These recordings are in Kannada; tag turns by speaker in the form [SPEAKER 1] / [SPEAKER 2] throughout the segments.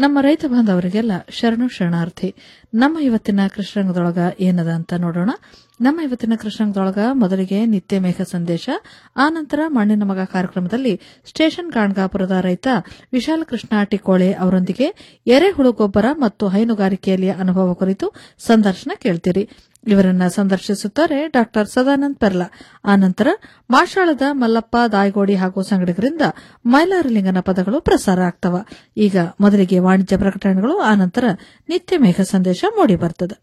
[SPEAKER 1] ನಮ್ಮ ರೈತ ಬಾಂಧವರಿಗೆಲ್ಲ ಶರಣು ಶರಣಾರ್ಥಿ ನಮ್ಮ ಇವತ್ತಿನ ಕೃಷ್ಣರಂಗದೊಳಗ ಏನದ ಅಂತ ನೋಡೋಣ ನಮ್ಮ ಇವತ್ತಿನ ಕೃಷ್ಣರಂಗದೊಳಗ ಮೊದಲಿಗೆ ನಿತ್ಯ ಮೇಘ ಸಂದೇಶ ಆನಂತರ ಮಣ್ಣಿನ ಮಗ ಕಾರ್ಯಕ್ರಮದಲ್ಲಿ ಸ್ಟೇಷನ್ ಕಾಣ್ಗಾಪುರದ ರೈತ ವಿಶಾಲ ಕೃಷ್ಣ ಟಿಕೋಳೆ ಅವರೊಂದಿಗೆ ಎರೆಹುಳು ಗೊಬ್ಬರ ಮತ್ತು ಹೈನುಗಾರಿಕೆಯಲ್ಲಿ ಅನುಭವ ಕುರಿತು ಸಂದರ್ಶನ ಕೇಳ್ತೀರಿ ಇವರನ್ನ ಸಂದರ್ಶಿಸುತ್ತಾರೆ ಡಾಕ್ಟರ್ ಸದಾನಂದ್ ಪೆರ್ಲಾ ಆನಂತರ ಮಾಷಾಳದ ಮಲ್ಲಪ್ಪ ದಾಯಗೋಡಿ ಹಾಗೂ ಸಂಗಡಿಗರಿಂದ ಮೈಲಾರಲಿಂಗನ ಪದಗಳು ಪ್ರಸಾರ ಆಗ್ತವ ಈಗ ಮೊದಲಿಗೆ ವಾಣಿಜ್ಯ ಪ್ರಕಟಣೆಗಳು ಆನಂತರ ನಿತ್ಯ ಮೇಘ ಸಂದೇಶ ಮೂಡಿ ಬರ್ತದೆ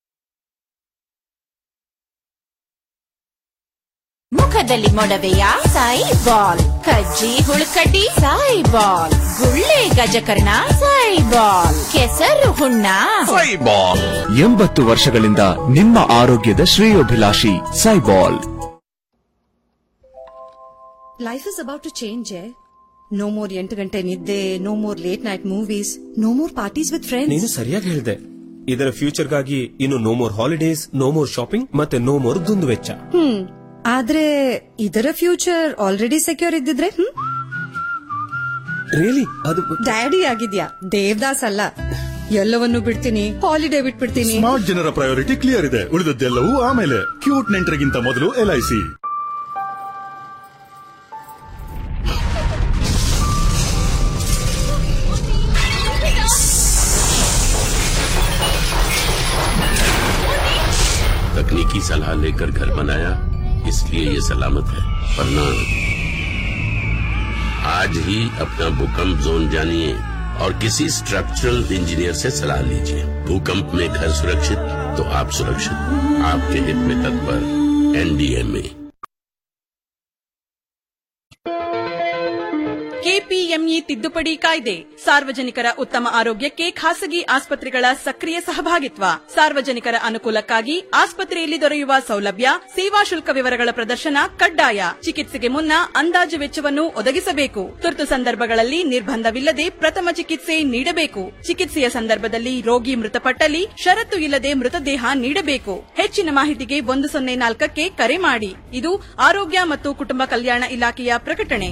[SPEAKER 2] ಮುಖದಲ್ಲಿ ಮೊಡವೆಯ ಸಾಯಿ ಬಾಲ್ ಕಜ್ಜಿ ಹುಳುಕಡ್ಡಿ ಸಾಯಿ ಬಾಲ್ ಗುಳ್ಳೆ ಗಜಕರ್ಣ ಸಾಯಿ ಬಾಲ್ ಕೆಸರು ಹುಣ್ಣ
[SPEAKER 3] ಸೈಬಾಲ್ ಎಂಬತ್ತು ವರ್ಷಗಳಿಂದ ನಿಮ್ಮ ಆರೋಗ್ಯದ ಶ್ರೇಯೋಭಿಲಾಷಿ Saibol
[SPEAKER 4] life is about to change no more ಎಂಟು ಗಂಟೆ ನಿದ್ದೆ no more late night movies no more parties with friends
[SPEAKER 5] ನೀನು ಸರಿಯಾಗಿ ಹೇಳಿದೆ ಇದರ ಫ್ಯೂಚರ್ಗಾಗಿ ಇನ್ನು no more holidays no more shopping ಮತ್ತೆ ನೋ ಮೋರ್ ದುಂದು ವೆಚ್ಚ
[SPEAKER 4] ಹ್ಮ್ ಆದ್ರೆ ಇದರ ಫ್ಯೂಚರ್ ಆಲ್ರೆಡಿ ಸೆಕ್ಯೂರ್ ಇದ್ದಿದ್ರೆ ಹ್ಮ್
[SPEAKER 5] ರಿಯಲಿ ಅದು
[SPEAKER 4] ಡ್ಯಾಡಿ ಆಗಿದ್ಯಾ ದೇವದಾಸ್ ಅಲ್ಲ ಎಲ್ಲವನ್ನೂ ಬಿಡ್ತೀನಿ ಹಾಲಿಡೇ ಬಿಟ್ಬಿಡ್ತೀನಿ
[SPEAKER 6] ಸ್ಮಾರ್ಟ್ ಜನರ ಪ್ರಯಾರಿಟಿ ಕ್ಲಿಯರ್ ಇದೆ ಉಳಿದದ್ದೆಲ್ಲವೂ ಆಮೇಲೆ ಕ್ಯೂಟ್ ನೆಂಟರಿಗಿಂತ ಮೊದಲು ಎಲ್ಐಸಿ
[SPEAKER 7] तकनीकी सलाह लेकर घर बनाया इसलिए ये सलामत है वरना आज ही अपना भूकंप जोन जानिए और किसी स्ट्रक्चरल इंजीनियर से सलाह लीजिए भूकंप में घर सुरक्षित तो आप सुरक्षित आपके हित में तत्पर एनडीएमए
[SPEAKER 8] ಕೆಪಿಎಂಇ ತಿದ್ದುಪಡಿ ಕಾಯ್ದೆ ಸಾರ್ವಜನಿಕರ ಉತ್ತಮ ಆರೋಗ್ಯಕ್ಕೆ ಖಾಸಗಿ ಆಸ್ಪತ್ರೆಗಳ ಸಕ್ರಿಯ ಸಹಭಾಗಿತ್ವ ಸಾರ್ವಜನಿಕರ ಅನುಕೂಲಕ್ಕಾಗಿ ಆಸ್ಪತ್ರೆಯಲ್ಲಿ ದೊರೆಯುವ ಸೌಲಭ್ಯ ಸೇವಾ ಶುಲ್ಕ ವಿವರಗಳ ಪ್ರದರ್ಶನ ಕಡ್ಡಾಯ ಚಿಕಿತ್ಸೆಗೆ ಮುನ್ನ ಅಂದಾಜು ವೆಚ್ಚವನ್ನು ಒದಗಿಸಬೇಕು ತುರ್ತು ಸಂದರ್ಭಗಳಲ್ಲಿ ನಿರ್ಬಂಧವಿಲ್ಲದೆ ಪ್ರಥಮ ಚಿಕಿತ್ಸೆ ನೀಡಬೇಕು ಚಿಕಿತ್ಸೆಯ ಸಂದರ್ಭದಲ್ಲಿ ರೋಗಿ ಮೃತಪಟ್ಟಲ್ಲಿ ಷರತ್ತು ಇಲ್ಲದೆ ಮೃತದೇಹ ನೀಡಬೇಕು ಹೆಚ್ಚಿನ ಮಾಹಿತಿಗೆ ಒಂದು ಸೊನ್ನೆ ನಾಲ್ಕಕ್ಕೆ ಕರೆ ಮಾಡಿ ಇದು ಆರೋಗ್ಯ ಮತ್ತು ಕುಟುಂಬ ಕಲ್ಯಾಣ ಇಲಾಖೆಯ ಪ್ರಕಟಣೆ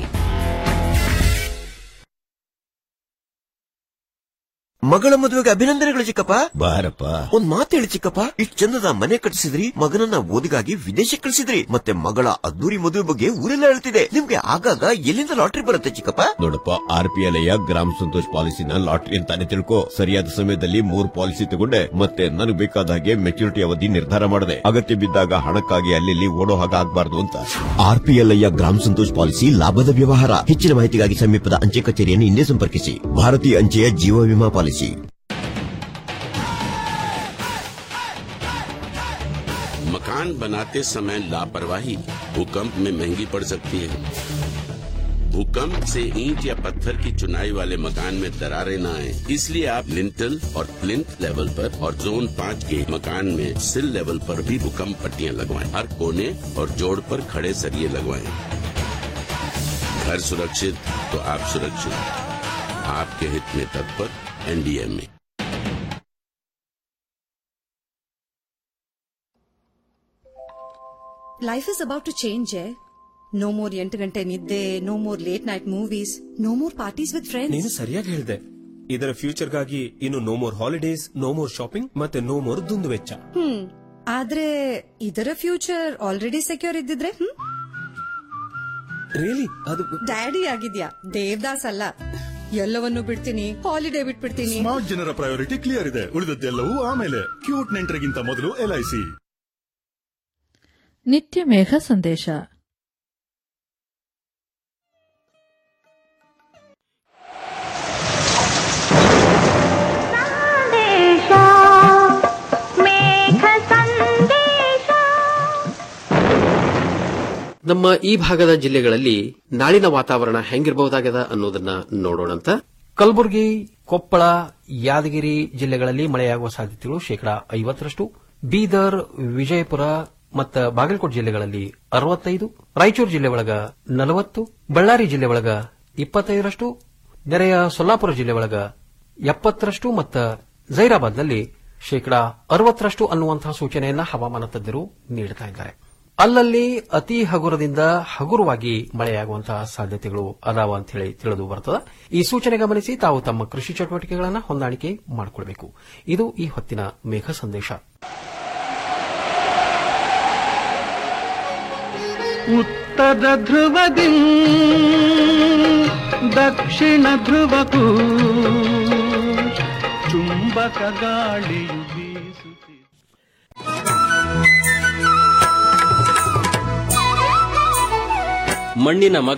[SPEAKER 9] ಮಗಳ ಮದುವೆಗೆ ಅಭಿನಂದನೆಗಳು ಚಿಕ್ಕಪ್ಪ ಬಾರಪ್ಪ ಒಂದ್ ಮಾತು ಹೇಳಿ ಚಿಕ್ಕಪ್ಪ ಇಷ್ಟು ಚಂದದ ಮನೆ ಕಟ್ಟಿಸಿದ್ರಿ ಮಗನನ್ನ ಓದಿಗಾಗಿ ವಿದೇಶಕ್ಕೆ ಕಳಿಸಿದ್ರಿ ಮತ್ತೆ ಮಗಳ ಅದ್ದೂರಿ ಮದುವೆ ಬಗ್ಗೆ ಊರೆಲ್ಲ ಹೇಳ್ತಿದೆ ನಿಮ್ಗೆ ಆಗಾಗ ಎಲ್ಲಿಂದ ಲಾಟ್ರಿ ಬರುತ್ತೆ ಚಿಕ್ಕಪ್ಪ
[SPEAKER 10] ನೋಡಪ್ಪ ಆರ್ ಪಿ ಎಲ್ ಗ್ರಾಮ ಸಂತೋಷ್ ಪಾಲಿಸಿನ ಲಾಟ್ರಿ ಅಂತಾನೆ ತಿಳ್ಕೊ ಸರಿಯಾದ ಸಮಯದಲ್ಲಿ ಮೂರ್ ಪಾಲಿಸಿ ತಗೊಂಡೆ ಮತ್ತೆ ನನಗೆ ಬೇಕಾದ ಹಾಗೆ ಮೆಚುರಿಟಿ ಅವಧಿ ನಿರ್ಧಾರ ಮಾಡಿದೆ ಅಗತ್ಯ ಬಿದ್ದಾಗ ಹಣಕ್ಕಾಗಿ ಅಲ್ಲಿ ಓಡೋ ಹಾಗೆ ಆಗ್ಬಾರ್ದು ಅಂತ ಆರ್ ಪಿ ಎಲ್ ಗ್ರಾಮ ಸಂತೋಷ್ ಪಾಲಿಸಿ ಲಾಭದ ವ್ಯವಹಾರ ಹೆಚ್ಚಿನ ಮಾಹಿತಿಗಾಗಿ ಸಮೀಪದ ಅಂಚೆ ಕಚೇರಿಯನ್ನು ಹಿಂದೆ ಸಂಪರ್ಕಿಸಿ ಭಾರತೀಯ ಅಂಚೆಯ ಜೀವ ವಿಮಾ ಪಾಲಿಸಿ
[SPEAKER 7] मकान बनाते समय लापरवाही भूकंप में महंगी पड़ सकती है भूकंप से ईंट या पत्थर की चुनाई वाले मकान में दरारें न आए इसलिए आप लिंटल और प्लिंथ लेवल पर और जोन पाँच के मकान में सिल लेवल पर भी भूकंप पट्टियां लगवाएं हर कोने और जोड़ पर खड़े सरिये लगवाएं घर सुरक्षित तो आप सुरक्षित आपके हित में तत्पर NDMA
[SPEAKER 4] life is about to change no more ಎಂಟು ಗಂಟೆ ನಿದ್ದೆ no more late night movies no more parties with
[SPEAKER 5] ನೀನು
[SPEAKER 4] ಫ್ರೆಂಡ್ಸ್
[SPEAKER 5] ಸರಿಯಾಗಿ ಹೇಳಿದೆ ಇದರ ಫ್ಯೂಚರ್ಗಾಗಿ ಇನ್ನು no more holidays no more shopping ಮತ್ತೆ ನೋ ಮೋರ್ ದುಂದು ವೆಚ್ಚ
[SPEAKER 4] ಹ್ಮ್ ಆದ್ರೆ ಇದರ ಫ್ಯೂಚರ್ ಆಲ್ರೆಡಿ ಸೆಕ್ಯೂರ್ ಇದ್ದಿದ್ರೆ ಹ್ಮ್
[SPEAKER 5] ರಿಯಲಿ ಅದು
[SPEAKER 4] ಡ್ಯಾಡಿ ಆಗಿದ್ಯಾ ದೇವದಾಸ್ ಅಲ್ಲ ಎಲ್ಲವನ್ನೂ ಬಿಡ್ತೀನಿ ಹಾಲಿಡೇ ಬಿಟ್ಬಿಡ್ತೀನಿ
[SPEAKER 6] ಸ್ಮಾರ್ಟ್ ಜನರ ಪ್ರಯಾರಿಟಿ ಕ್ಲಿಯರ್ ಇದೆ ಉಳಿದದ್ದೆಲ್ಲವೂ ಆಮೇಲೆ ಕ್ಯೂಟ್ ನೆಂಟರಿಗಿಂತ ಮೊದಲು ಎಲ್ಐಸಿ
[SPEAKER 1] ನಿತ್ಯ ಮೇಘ ಸಂದೇಶ
[SPEAKER 11] ನಮ್ಮ ಈ ಭಾಗದ ಜಿಲ್ಲೆಗಳಲ್ಲಿ ನಾಳಿನ ವಾತಾವರಣ ಹೆಂಗಿರಬಹುದಾಗದ ಅನ್ನೋದನ್ನ ನೋಡೋಣಂತ
[SPEAKER 12] ಕಲಬುರಗಿ ಕೊಪ್ಪಳ ಯಾದಗಿರಿ ಜಿಲ್ಲೆಗಳಲ್ಲಿ ಮಳೆಯಾಗುವ ಸಾಧ್ಯತೆಗಳು ಶೇಕಡಾ ಐವತ್ತರಷ್ಟು ಬೀದರ್ ವಿಜಯಪುರ ಮತ್ತು ಬಾಗಲಕೋಟೆ ಜಿಲ್ಲೆಗಳಲ್ಲಿ ಅರವತ್ತೈದು ರಾಯಚೂರು ಜಿಲ್ಲೆ ಒಳಗ ನಲವತ್ತು ಬಳ್ಳಾರಿ ಜಿಲ್ಲೆ ಒಳಗ ಇಪ್ಪತ್ತೈದರಷ್ಟು ನೆರೆಯ ಸೊಲ್ಲಾಪುರ ಜಿಲ್ಲೆ ಒಳಗ ಎಪ್ಪತ್ತರಷ್ಟು ಮತ್ತು ಜೈರಾಬಾದ್ನಲ್ಲಿ ಶೇಕಡಾ ಅರವತ್ತರಷ್ಟು ಅನ್ನುವಂತಹ ಸೂಚನೆಯನ್ನ ಹವಾಮಾನ ತಜ್ಞರು ನೀಡುತ್ತಾ ಇದ್ದಾರೆ ಅಲ್ಲಲ್ಲಿ ಅತಿ ಹಗುರದಿಂದ ಹಗುರವಾಗಿ ಮಳೆಯಾಗುವಂತಹ ಸಾಧ್ಯತೆಗಳು ಅದಾವ ಅಂತ ಹೇಳಿ ತಿಳಿದು ಬರ್ತದ ಈ ಸೂಚನೆ ಗಮನಿಸಿ ತಾವು ತಮ್ಮ ಕೃಷಿ ಚಟುವಟಿಕೆಗಳನ್ನು ಹೊಂದಾಣಿಕೆ ಮಾಡಿಕೊಳ್ಬೇಕು ಇದು ಈ ಹೊತ್ತಿನ ಮೇಘ ಸಂದೇಶ
[SPEAKER 13] ಉತ್ತರ ಧ್ರುವದಿ ದಕ್ಷಿಣ ಧ್ರುವಕ್ಕೂ ಚುಂಬಕ ಗಾಳಿಯು ಬೀಸುತ್ತಿದೆ
[SPEAKER 14] ಮಣ್ಣಿನ ಮಗ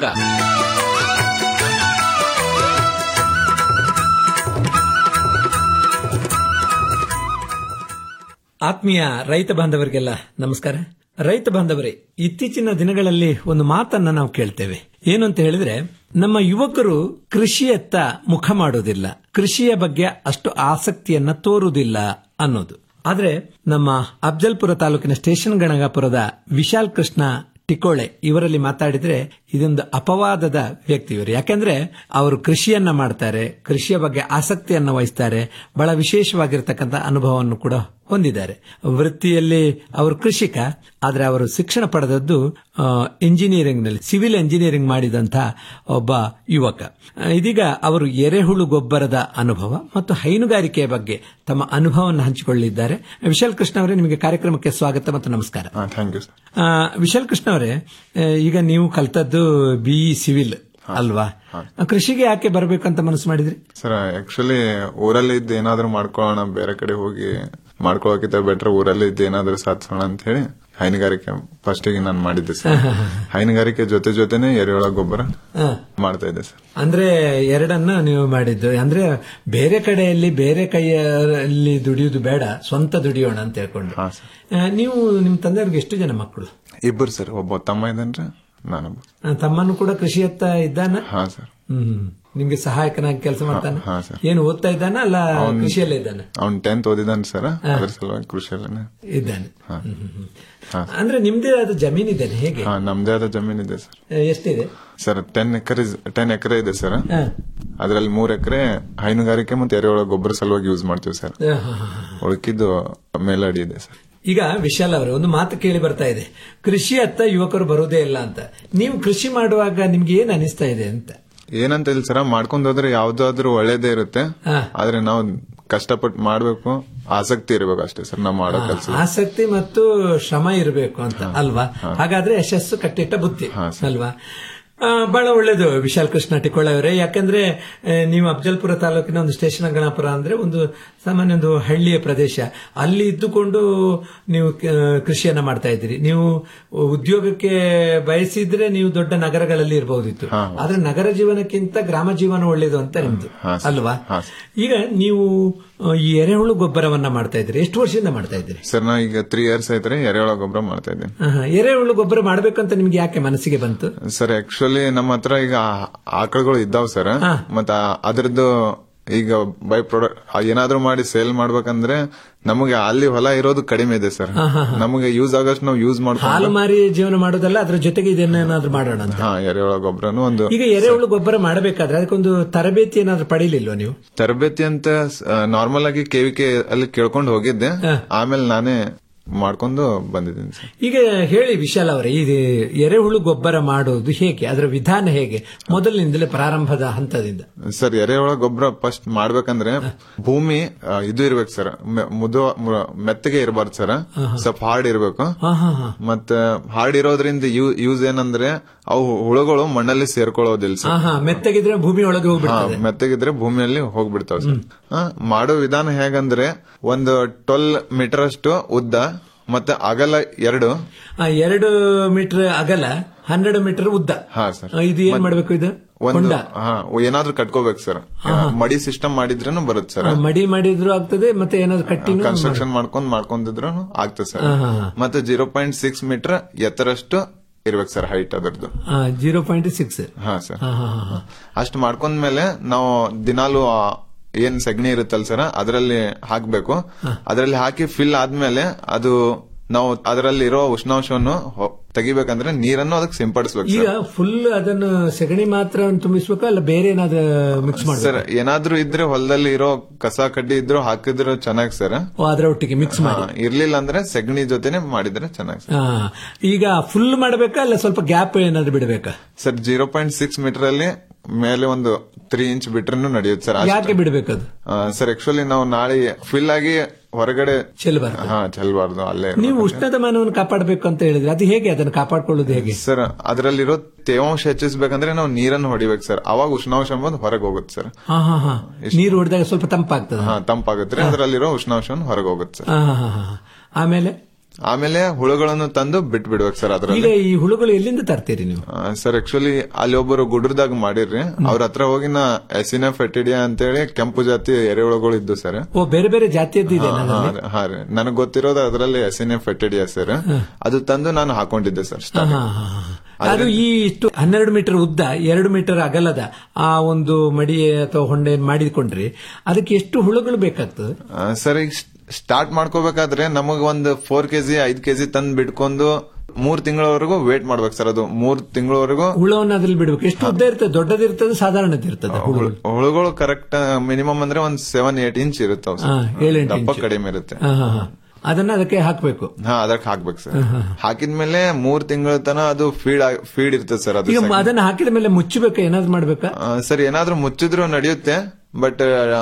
[SPEAKER 15] ಆತ್ಮೀಯ ರೈತ ಬಾಂಧವರಿಗೆಲ್ಲ ನಮಸ್ಕಾರ ರೈತ ಬಾಂಧವರೇ ಇತ್ತೀಚಿನ ದಿನಗಳಲ್ಲಿ ಒಂದು ಮಾತನ್ನ ನಾವು ಕೇಳ್ತೇವೆ ಏನು ಅಂತ ಹೇಳಿದ್ರೆ ನಮ್ಮ ಯುವಕರು ಕೃಷಿಯತ್ತ ಮುಖ ಮಾಡೋದಿಲ್ಲ ಕೃಷಿಯ ಬಗ್ಗೆ ಅಷ್ಟು ಆಸಕ್ತಿಯನ್ನ ತೋರುವುದಿಲ್ಲ ಅನ್ನೋದು ಆದ್ರೆ ನಮ್ಮ ಅಫ್ಜಲ್ಪುರ ತಾಲೂಕಿನ ಸ್ಟೇಷನ್ ಗಣಗಾಪುರದ ವಿಶಾಲ್ ಕೃಷ್ಣ ಟಿಕೋಳೆ ಇವರಲ್ಲಿ ಮಾತಾಡಿದ್ರೆ ಇದೊಂದು ಅಪವಾದದ ವ್ಯಕ್ತಿ ಇವರು ಯಾಕೆಂದ್ರೆ ಅವರು ಕೃಷಿಯನ್ನ ಮಾಡ್ತಾರೆ ಕೃಷಿಯ ಬಗ್ಗೆ ಆಸಕ್ತಿಯನ್ನ ವಹಿಸ್ತಾರೆ ಬಹಳ ವಿಶೇಷವಾಗಿರ್ತಕ್ಕಂಥ ಅನುಭವವನ್ನು ಕೂಡ ಹೊಂದಿದ್ದಾರೆ ವೃತ್ತಿಯಲ್ಲಿ ಅವರು ಕೃಷಿಕ ಆದ್ರೆ ಅವರು ಶಿಕ್ಷಣ ಪಡೆದದ್ದು ಇಂಜಿನಿಯರಿಂಗ್ ನಲ್ಲಿ ಸಿವಿಲ್ ಇಂಜಿನಿಯರಿಂಗ್ ಮಾಡಿದಂತ ಒಬ್ಬ ಯುವಕ ಆ, ಇದೀಗ ಅವರು ಎರೆಹುಳು ಗೊಬ್ಬರದ ಅನುಭವ ಮತ್ತು ಹೈನುಗಾರಿಕೆಯ ಬಗ್ಗೆ ತಮ್ಮ ಅನುಭವವನ್ನು ಹಂಚಿಕೊಳ್ಳಿದ್ದಾರೆ ವಿಶಾಲ್ ಕೃಷ್ಣ ಅವರೇ ನಿಮಗೆ ಕಾರ್ಯಕ್ರಮಕ್ಕೆ ಸ್ವಾಗತ ಮತ್ತು ನಮಸ್ಕಾರ
[SPEAKER 16] ಥ್ಯಾಂಕ್ ಯು
[SPEAKER 15] ಆ, ವಿಶಾಲ್ ಕೃಷ್ಣ ಅವರೇ ಆ, ಈಗ ನೀವು ಕಲ್ತದ್ದು ಬಿಇ ಸಿವಿಲ್ ಅಲ್ವಾ ಕೃಷಿಗೆ ಯಾಕೆ ಬರಬೇಕಂತ ಮನಸ್ಸು ಮಾಡಿದ್ರಿ
[SPEAKER 16] ಸರ್ ಆಕ್ಚುಲಿ ಊರಲ್ಲಿ ಇದ್ದು ಏನಾದ್ರೂ ಮಾಡ್ಕೊಳ್ಳೋಣ ಬೇರೆ ಕಡೆ ಹೋಗಿ ಮಾಡ್ಕೊಳ್ಳೋಕಿಂತ ಬೆಟರ್ ಊರಲ್ಲಿ ಇದ್ದು ಏನಾದ್ರೂ ಸಾಧಿಸೋಣ ಅಂತ ಹೇಳಿ ಹೈನುಗಾರಿಕೆ ಫಸ್ಟ್ ಗೆ ನಾನು ಮಾಡಿದ್ದೆ ಸರ್ ಹೈನುಗಾರಿಕೆ ಜೊತೆ ಜೊತೆನೆ ಎರೆಹುಳ ಗೊಬ್ಬರ
[SPEAKER 15] ಹಾ.
[SPEAKER 16] ಮಾಡ್ತಾ ಇದ್ದೆ ಸರ್
[SPEAKER 15] ಅಂದ್ರೆ ಎರಡನ್ನ ನೀವು ಮಾಡಿದ್ದು ಅಂದ್ರೆ ಬೇರೆ ಕಡೆಯಲ್ಲಿ ಬೇರೆ ಕೈಯಲ್ಲಿ ದುಡಿಯುವುದು ಬೇಡ ಸ್ವಂತ ದುಡಿಯೋಣ ಅಂತ ಹೇಳ್ಕೊಂಡು ಆ, ನೀವು ನಿಮ್ ತಂದೆಯವ್ರಿಗೆ ಎಷ್ಟು ಜನ ಮಕ್ಕಳು
[SPEAKER 16] ಇಬ್ಬರು ಸರ್ ಒಬ್ಬ ತಮ್ಮ ಇದ್ದಾನ್ರಿ ನಾನೊಬ್ಬ
[SPEAKER 15] ಆ, ತಮ್ಮನು ಕೂಡ ಕೃಷಿಯತ್ತ ಇದ್ದಾನ
[SPEAKER 16] ಹಾ ಸರ್
[SPEAKER 15] ಹ್ಮ್ ನಿಮ್ಗೆ ಸಹಾಯಕನಾಗಿ ಕೆಲಸ ಮಾಡ್ತಾನೆ
[SPEAKER 16] ಹಾ ಸರ್
[SPEAKER 15] ಏನು ಓದ್ತಾ ಇದ್ದಾನ ಅಲ್ಲ
[SPEAKER 16] ಅವ್ನ್-
[SPEAKER 15] ಕೃಷಿಯಲ್ಲೇ ಇದ್ದಾನೆ
[SPEAKER 16] ಅವ್ನ್ ಟೆಂತ್ ಓದಿದಾನೆ ಸರ್ ಅದ್ರ ಸಲುವಾಗಿ ಕೃಷಿಯಲ್ಲೇ
[SPEAKER 15] ಇದ್ದಾನೆ
[SPEAKER 16] ಹಾ.
[SPEAKER 15] ಹ್ಮ್, ಹ್ಮ್, ಹ್ಮ್.
[SPEAKER 16] ಹಾ
[SPEAKER 15] ಅಂದ್ರೆ ನಿಮ್ದೇ ಆದ ಜಮೀನ್ ಇದೆ ಹೇಗೆ
[SPEAKER 16] ಹಾ ನಮ್ದೇ ಆದ ಜಮೀನ್ ಇದೆ ಸರ್
[SPEAKER 15] ಆ, ಎಷ್ಟಿದೆ
[SPEAKER 16] sir ten acre ten acre ಇದೆ ಸರ್
[SPEAKER 15] ಹಾ.
[SPEAKER 16] ಅದ್ರಲ್ಲಿ ಮೂರ್ ಎಕರೆ ಹೈನುಗಾರಿಕೆ ಮತ್ತೆ ಎರೆಹುಳ ಗೊಬ್ಬರ ಸಲುವಾಗಿ ಯೂಸ್ ಮಾಡ್ತೀವಿ ಸರ್
[SPEAKER 15] ಆ, ಹಾ, ಹಾ, ಹಾ.
[SPEAKER 16] ಉಳ್ಕಿದ್ದು ಮೇಲಡಿ ಇದೆ ಸರ್
[SPEAKER 15] ಈಗ ವಿಶಾಲ್ ಅವರು ಒಂದು ಮಾತು ಕೇಳಿ ಬರ್ತಾ ಇದೆ ಕೃಷಿ ಅತ್ತ ಯುವಕರು ಬರೋದೇ ಇಲ್ಲ ಅಂತ ನೀವು ಕೃಷಿ ಮಾಡುವಾಗ ನಿಮ್ಗೆ ಏನ್ ಅನಿಸ್ತಾ ಇದೆ ಅಂತ
[SPEAKER 16] ಏನಂತ ಇಲ್ಲ ಸರ್ ಮಾಡ್ಕೊಂಡ್ ಹೋದ್ರೆ ಯಾವ್ದಾದ್ರೂ ಒಳ್ಳೇದೇ ಇರುತ್ತೆ
[SPEAKER 15] ಹಾ.
[SPEAKER 16] ಆದ್ರೆ ನಾವು ಕಷ್ಟಪಟ್ಟು ಮಾಡ್ಬೇಕು ಆಸಕ್ತಿ ಇರ್ಬೇಕು ಅಷ್ಟೇ ಸರ್ ನಾವು ಮಾಡೋ ಕೆಲಸ
[SPEAKER 15] ಆಸಕ್ತಿ ಮತ್ತು ಶ್ರಮ ಇರಬೇಕು ಅಂತ ಅಲ್ವಾ ಹಾಗಾದ್ರೆ ಯಶಸ್ಸು ಕಟ್ಟಿಟ್ಟ ಬುದ್ಧಿ ಅಲ್ವಾ ಆ, ಬಹಳ ಒಳ್ಳೇದು ವಿಶಾಲ್ ಕೃಷ್ಣ ಟಿಕೊಳ್ಳ ಅವರೇ ಯಾಕಂದ್ರೆ ಆ, ನೀವು ಅಫಜಲ್ಪುರ ತಾಲೂಕಿನ ಒಂದು ಸ್ಟೇಷನ್ ಗಣಾಪುರ ಅಂದ್ರೆ ಒಂದು ಸಾಮಾನ್ಯ ಒಂದು ಹಳ್ಳಿಯ ಪ್ರದೇಶ ಅಲ್ಲಿ ಇದ್ದುಕೊಂಡು ನೀವು ಕ- ಕೃಷಿಯನ್ನ ಮಾಡ್ತಾ ಇದ್ದೀರಿ ನೀವು ಉದ್ಯೋಗಕ್ಕೆ ಬಯಸಿದ್ರೆ ನೀವು ದೊಡ್ಡ ನಗರಗಳಲ್ಲಿ ಇರಬಹುದಿತ್ತು ಆದ್ರೆ ನಗರ ಜೀವನಕ್ಕಿಂತ ಗ್ರಾಮ ಜೀವನ ಒಳ್ಳೇದು ಅಂತ ನಿಮ್ದು ಅಲ್ವಾ ಈಗ ನೀವು ಆ, ಈ ಎರೆಹುಳು ಗೊಬ್ಬರವನ್ನ ಮಾಡ್ತಾ ಇದ್ದೀರಿ ಎಷ್ಟು ವರ್ಷದಿಂದ ಮಾಡ್ತಾ ಇದ್ದೀರಿ
[SPEAKER 16] ಸರ್ ನಾ ಈಗ ತ್ರೀ ಇಯರ್ಸ್ ಆಯ್ತಾರೆ ಎರೆಹುಳ ಗೊಬ್ಬರ ಮಾಡ್ತಾ ಇದ್ದೀನಿ
[SPEAKER 15] ಆಹಾ, ಎರೆಹುಳು ಗೊಬ್ಬರ ಮಾಡ್ಬೇಕಂತ ನಿಮ್ಗೆ ಯಾಕೆ ಮನಸ್ಸಿಗೆ ಬಂತು
[SPEAKER 16] ಸರ್ ಆಕ್ಚುಲಿ ನಮ್ಮ ಹತ್ರ ಈಗ ಆ- ಆಕಳುಗಳು ಇದ್ದಾವ್ ಸರ್ ಮತ್ತ ಅದ್ರದ್ದು ಈಗ ಬೈ ಪ್ರಾಡಕ್ಟ್ ಏನಾದ್ರೂ ಮಾಡಿ ಸೇಲ್ ಮಾಡ್ಬೇಕಂದ್ರೆ ನಮಗೆ ಅಲ್ಲಿ ಹೊಲ ಇರೋದು ಕಡಿಮೆ ಇದೆ ಸರ್ ನಮಗೆ ಯೂಸ್ ಆಗಷ್ಟು ನಾವು ಯೂಸ್
[SPEAKER 15] ಹಾಲು
[SPEAKER 16] ಮಾಡ್ಕೊಂಡು
[SPEAKER 15] ಮಾರಿ ಜೀವನ ಮಾಡೋದಲ್ಲ ಅದ್ರ ಜೊತೆಗೆ ಇದನ್ನೇನಾದ್ರೂ ಮಾಡೋಣ ಅಂತ
[SPEAKER 16] ಹಾ ಎರೆಹುಳ ಗೊಬ್ಬರನು ಒಂದು
[SPEAKER 15] ಈಗ ಎರೆಹುಳು ಗೊಬ್ಬರ ಮಾಡಬೇಕಾದ್ರೆ ಅದಕ್ಕೊಂದು ತರಬೇತಿ ಏನಾದ್ರೂ ಪಡೀಲಿಲ್ವಾ ನೀವು
[SPEAKER 16] ತರಬೇತಿ ಅಂತ ನಾರ್ಮಲ್ ಆಗಿ ಕೆವಿಕೆ ಅಲ್ಲಿ ಕೇಳ್ಕೊಂಡು ಹೋಗಿದ್ದೆ ಆಮೇಲೆ ನಾನೇ ಮಾಡ್ಕೊಂಡು ಬಂದಿದ್ದೀನಿ ಸರ್
[SPEAKER 15] ಈಗ ಹೇಳಿ ವಿಶಾಲ್ ಅವರೇ ಈ ಎರೆಹುಳು ಗೊಬ್ಬರ ಮಾಡೋದು ಹೇಗೆ ಅದರ ವಿಧಾನ ಹೇಗೆ ಮೊದಲಿನಿಂದಲೇ ಪ್ರಾರಂಭದ ಹಂತದಿಂದ
[SPEAKER 16] ಸರ್ ಎರೆಹುಳ ಗೊಬ್ಬರ ಫಸ್ಟ್ ಮಾಡ್ಬೇಕಂದ್ರೆ ಭೂಮಿ ಆ, ಇದು ಇರ್ಬೇಕು ಸರ್ ಮೆ- ಮುದು ಮು- ಮೆತ್ತಗೆ ಇರಬಾರ್ದು ಸರ್ ಸ್ವಲ್ಪ ಹಾರ್ಡ್ ಇರ್ಬೇಕು
[SPEAKER 15] ಹಾ ಹಾ ಹಾ
[SPEAKER 16] ಮತ್ತೆ ಹಾರ್ಡ್ ಇರೋದ್ರಿಂದ ಯೂಸ್ ಏನಂದ್ರೆ ಅವು ಹುಳುಗಳು ಮಣ್ಣಲ್ಲಿ ಸೇರ್ಕೊಳ್ಳೋದಿಲ್ಲ
[SPEAKER 15] ಹಾ
[SPEAKER 16] ಸರ್
[SPEAKER 15] ಹಾ ಮೆತ್ತಗಿದ್ರೆ ಭೂಮಿ ಒಳಗೆ
[SPEAKER 16] ಹಾ,
[SPEAKER 15] ಹೋಗ್ಬಿಡ್ತದೆ
[SPEAKER 16] ಮೆತ್ತಗಿದ್ರೆ ಭೂಮಿಯಲ್ಲಿ ಹೋಗ್ಬಿಡ್ತಾವ ಸರ್ ಹಾ, ಮಾಡೋ ವಿಧಾನ ಹೇಗಂದ್ರೆ ಒಂದು ಟ್ವೆಲ್ ಮೀಟರ್ ಅಷ್ಟು ಉದ್ದ ಮತ್ತೆ ಅಗಲ ಎರಡು
[SPEAKER 15] ಆ, ಎರಡು ಮೀಟರ್ ಅಗಲ ಹನ್ನೆರಡು ಮೀಟರ್ ಉದ್ದ
[SPEAKER 16] ಹಾ ಸರ್
[SPEAKER 15] ಆ, ಇದು ಏನ್ ಮಾಡ್ಬೇಕು ಇದು
[SPEAKER 16] ಒಂದು
[SPEAKER 15] ಹೊಂಡ
[SPEAKER 16] ಹಾ ಏನಾದ್ರೂ ಕಟ್ಕೋಬೇಕು ಸರ್ ಮಡಿ ಸಿಸ್ಟಮ್ ಮಾಡಿದ್ರೇನು ಬರುತ್ತೆ ಸರ್
[SPEAKER 15] ಆ, ಮಡಿ ಮಾಡಿದ್ರು ಆಗ್ತದೆ ಮತ್ತೆ ಏನಾದ್ರು ಕಟ್ಟಿನೂ
[SPEAKER 16] ಕನ್ಸ್ಟ್ರಕ್ಷನ್ ಮಾಡ್ಕೊಂಡ್ ಮಾಡ್ಕೊಂಡಿದ್ರು ಆಗ್ತದೆ ಸರ್
[SPEAKER 15] ಹಾ, ಹಾ, ಹಾ.
[SPEAKER 16] ಮತ್ತೆ ಜೀರೋ ಪಾಯಿಂಟ್ ಸಿಕ್ಸ್ ಮೀಟರ್ ಎತ್ತರಷ್ಟು ಇರ್ಬೇಕು ಸರ್ ಹೈಟ್ ಅದರದ್ದು
[SPEAKER 15] ಜೀರೋ ಪಾಯಿಂಟ್ ಸಿಕ್ಸ್
[SPEAKER 16] ಹಾ ಸರ್
[SPEAKER 15] ಹಾ ಹಾ ಹಾ
[SPEAKER 16] ಅಷ್ಟು ಮಾಡ್ಕೊಂಡ್ಮೇಲೆ ನಾವು ದಿನಾಲು ಆ ಏನ್ ಸಗಣಿ ಇರುತ್ತಲ್ಲ ಸರ್ ಅದರಲ್ಲಿ ಹಾಕ್ಬೇಕು ಅದರಲ್ಲಿ ಹಾಕಿ ಫಿಲ್ ಆದ್ಮೇಲೆ ಅದು ನಾವು ಅದರಲ್ಲಿರೋ ಉಷ್ಣಾಂಶವನ್ನು ಹೊ- ತೆಗಿಬೇಕಂದ್ರೆ ನೀರನ್ನು ಅದಕ್ಕೆ ಸಿಂಪಡಿಸ್ಬೇಕು
[SPEAKER 15] ಈಗ
[SPEAKER 16] ಸರ್
[SPEAKER 15] ಫುಲ್ ಅದನ್ನು ಸೆಗಣಿ ಮಾತ್ರ ತುಂಬಿಸ್ಬೇಕಾ ಅಲ್ಲ ಬೇರೆ ಏನಾದ್ರು ಮಿಕ್ಸ್
[SPEAKER 16] ಸರ್
[SPEAKER 15] ಮಾಡ್ಬೇಕು
[SPEAKER 16] ಏನಾದ್ರೂ ಇದ್ರೆ ಹೊಲದಲ್ಲಿ ಇರೋ ಕಸ ಕಡ್ಡಿ ಇದ್ರು ಹಾಕಿದ್ರು ಚೆನ್ನಾಗ್ ಸರ್
[SPEAKER 15] ಅದರ ಒಟ್ಟಿಗೆ ಮಿಕ್ಸ್ ಮಾಡಿ
[SPEAKER 16] ಹಾ, ಇರ್ಲಿಲ್ಲ ಅಂದ್ರೆ ಸೆಗಣಿ ಜೊತೆನೆ ಮಾಡಿದ್ರೆ ಚೆನ್ನಾಗ್ ಸರ್
[SPEAKER 15] ಆ, ಈಗ ಫುಲ್ ಮಾಡಬೇಕಾ ಅಲ್ಲ ಸ್ವಲ್ಪ ಗ್ಯಾಪ್ ಏನಾದ್ರು ಬಿಡಬೇಕಾ
[SPEAKER 16] sir zero point six meter ಅಲ್ಲಿ ಮೇಲೆ ಒಂದು ತ್ರೀ ಇಂಚ್ ಬಿಟ್ರೂ ನಡೆಯುತ್ತೆ ಸರ್ ಅಷ್ಟೇ.
[SPEAKER 15] ಯಾಕೆ ಬಿಡಬೇಕದು
[SPEAKER 16] ಆ, ಸರ್ ಆಕ್ಚುಲಿ ನಾವು ನಾಳೆ ಫಿಲ್ ಆಗಿ ಹೊರಗಡೆ
[SPEAKER 15] ಚೆಲ್ಬಾರ್ದು.
[SPEAKER 16] ಹಾ ಚೆಲ್ಬಾರ್ದು ಅಲ್ಲೇ
[SPEAKER 15] ನೀವು ಉಷ್ಣತಾಮಾನವನ್ನು ಕಾಪಾಡಬೇಕು ಅಂತ ಹೇಳಿದ್ರೆ ಅದು ಹೇಗೆ ಅದನ್ನು ಕಾಪಾಡ್ಕೊಳ್ಳೋದು ಹೇಗೆ
[SPEAKER 16] ಸರ್ ಅದರಲ್ಲಿರೋ ತೇವಾಂಶ ಹೆಚ್ಚಿಸ್ಬೇಕಂದ್ರೆ ನಾವು ನೀರನ್ನು ಹೊಡಿಬೇಕು ಸರ್ ಅವಾಗ ಉಷ್ಣಾಂಶ ಎಂಬುದು ಹೊರಗೆ ಹೋಗುತ್ತೆ ಸರ್
[SPEAKER 15] ಹಾ ಹಾ ಹಾ ನೀರು ಹೊಡೆದಾಗ ಸ್ವಲ್ಪ ತಂಪಾಗ್ತದೆ
[SPEAKER 16] ಹಾ ತಂಪಾಗುತ್ತೆ ಅದರಲ್ಲಿರೋ ಉಷ್ಣಾಂಶವನ್ನು ಹೊರಗೆ ಹೋಗುತ್ತೆ ಸರ್
[SPEAKER 15] ಹಾ, ಹಾ, ಹಾ, ಹಾ. ಆಮೇಲೆ
[SPEAKER 16] ಆಮೇಲೆ ಹುಳುಗಳನ್ನು ತಂದು ಬಿಟ್ಟು ಬಿಡ್ಬೇಕು ಸರ್
[SPEAKER 15] ಈಗ
[SPEAKER 16] ಅದರಲ್ಲಿ
[SPEAKER 15] ಈ ಹುಳುಗಳು ಎಲ್ಲಿಂದ ತರ್ತೀರಿ ನೀವು
[SPEAKER 16] ಸರ್ ಆಕ್ಚುಲಿ ಅಲ್ಲಿ ಒಬ್ಬರು ಗುಡ್ರದಾಗ ಮಾಡಿರ್ರಿ ಅವ್ರ ಹತ್ರ ಹೋಗಿ ನಾ ಎಸಿನ ಫೆಟಿಡಿಯಾ ಅಂತೇಳಿ ಕೆಂಪು ಜಾತಿ ಎರೆಹುಳುಗಳು ಇದ್ದು ಸರ್
[SPEAKER 15] ಓ ಬೇರೆ ಬೇರೆ ಜಾತಿಯದ್ದು ಇದೆ
[SPEAKER 16] ಹಾ,
[SPEAKER 15] ನನ್ನಲ್ಲಿ.
[SPEAKER 16] ಹಾ, ಹಾ ರೀ ನನಗ್ ಗೊತ್ತಿರೋದು ಅದರಲ್ಲಿ ಎಸಿನ ಫೆಟಿಡಿಯಾ ಸರ್ ಅದು ತಂದು ನಾನು ಹಾಕೊಂಡಿದ್ದೆ ಸರ್
[SPEAKER 15] ಹಾ, ಹಾ, ಹಾ, ಹಾ. ಅದು ಈ ಇಷ್ಟು ಹನ್ನೆರಡು ಮೀಟರ್ ಉದ್ದ ಎರಡು ಮೀಟರ್ ಅಗಲದ ಆ ಒಂದು ಮಡಿ ಅಥವಾ ಹೊಂಡೆ ಮಾಡಿಕೊಂಡ್ರಿ ಅದಕ್ಕೆ ಎಷ್ಟು ಹುಳುಗಳು ಬೇಕಾಗ್ತದೆ
[SPEAKER 16] ಆ, ಸರ್ ಈಗ ಸ್ಟಾರ್ಟ್ ಮಾಡ್ಕೋಬೇಕಾದ್ರೆ ನಮಗ್ ಒಂದು ಫೋರ್ ಕೆಜಿ ಐದ್ ಕೆಜಿ ತಂದ್ ಬಿಡ್ಕೊಂಡು ಮೂರ್ ತಿಂಗಳವರೆಗೂ ವೇಟ್ ಮಾಡ್ಬೇಕು ಸರ್ ಅದು ಮೂರ್ ತಿಂಗಳವರೆಗೂ
[SPEAKER 15] ಹುಳವನ್ನು ಅದ್ರಲ್ಲಿ ಬಿಡ್ಬೇಕು ಎಷ್ಟು ಉದ್ದ ಇರ್ತದೆ ದೊಡ್ಡದಿರ್ತದೆ ಸಾಧಾರಣದ ಇರ್ತದೆ ಹುಳುಗಳು
[SPEAKER 16] ಹುಳುಗಳು ಕರೆಕ್ಟ್ ಮಿನಿಮಮ್ ಅಂದ್ರೆ ಒಂದ್ ಸೆವೆನ್ ಏಟ್ ಇಂಚ್ ಇರುತ್ತಾವ
[SPEAKER 15] ಹಾ, ಏಳ್ ಎಂಟು
[SPEAKER 16] ದಪ್ಪ
[SPEAKER 15] ಇಂಚು.
[SPEAKER 16] ಕಡಿಮೆ ಇರುತ್ತೆ
[SPEAKER 15] ಹಾ, ಹಾ, ಹಾ. ಅದನ್ನ ಅದಕ್ಕೆ ಹಾಕ್ಬೇಕು
[SPEAKER 16] ಹಾ ಅದಕ್ಕೆ ಹಾಕ್ಬೇಕು ಸರ್ ಹಾಕಿದ್ಮೇಲೆ ಮೂರ್ ತಿಂಗಳ ತನ ಅದು ಫೀಡ್ ಫೀಡ್ ಇರ್ತದೆ ಸರ್ ಅದು
[SPEAKER 15] ಈಗ
[SPEAKER 16] ಸೆಗಣಿ.
[SPEAKER 15] ಅದನ್ನ ಹಾಕಿದ ಮೇಲೆ ಮುಚ್ಚಬೇಕಾ ಏನಾದ್ರು ಮಾಡ್ಬೇಕಾ
[SPEAKER 16] ಆ, ಸರ್ ಏನಾದ್ರೂ ಮುಚ್ಚಿದ್ರು ನಡೆಯುತ್ತೆ ಬಟ್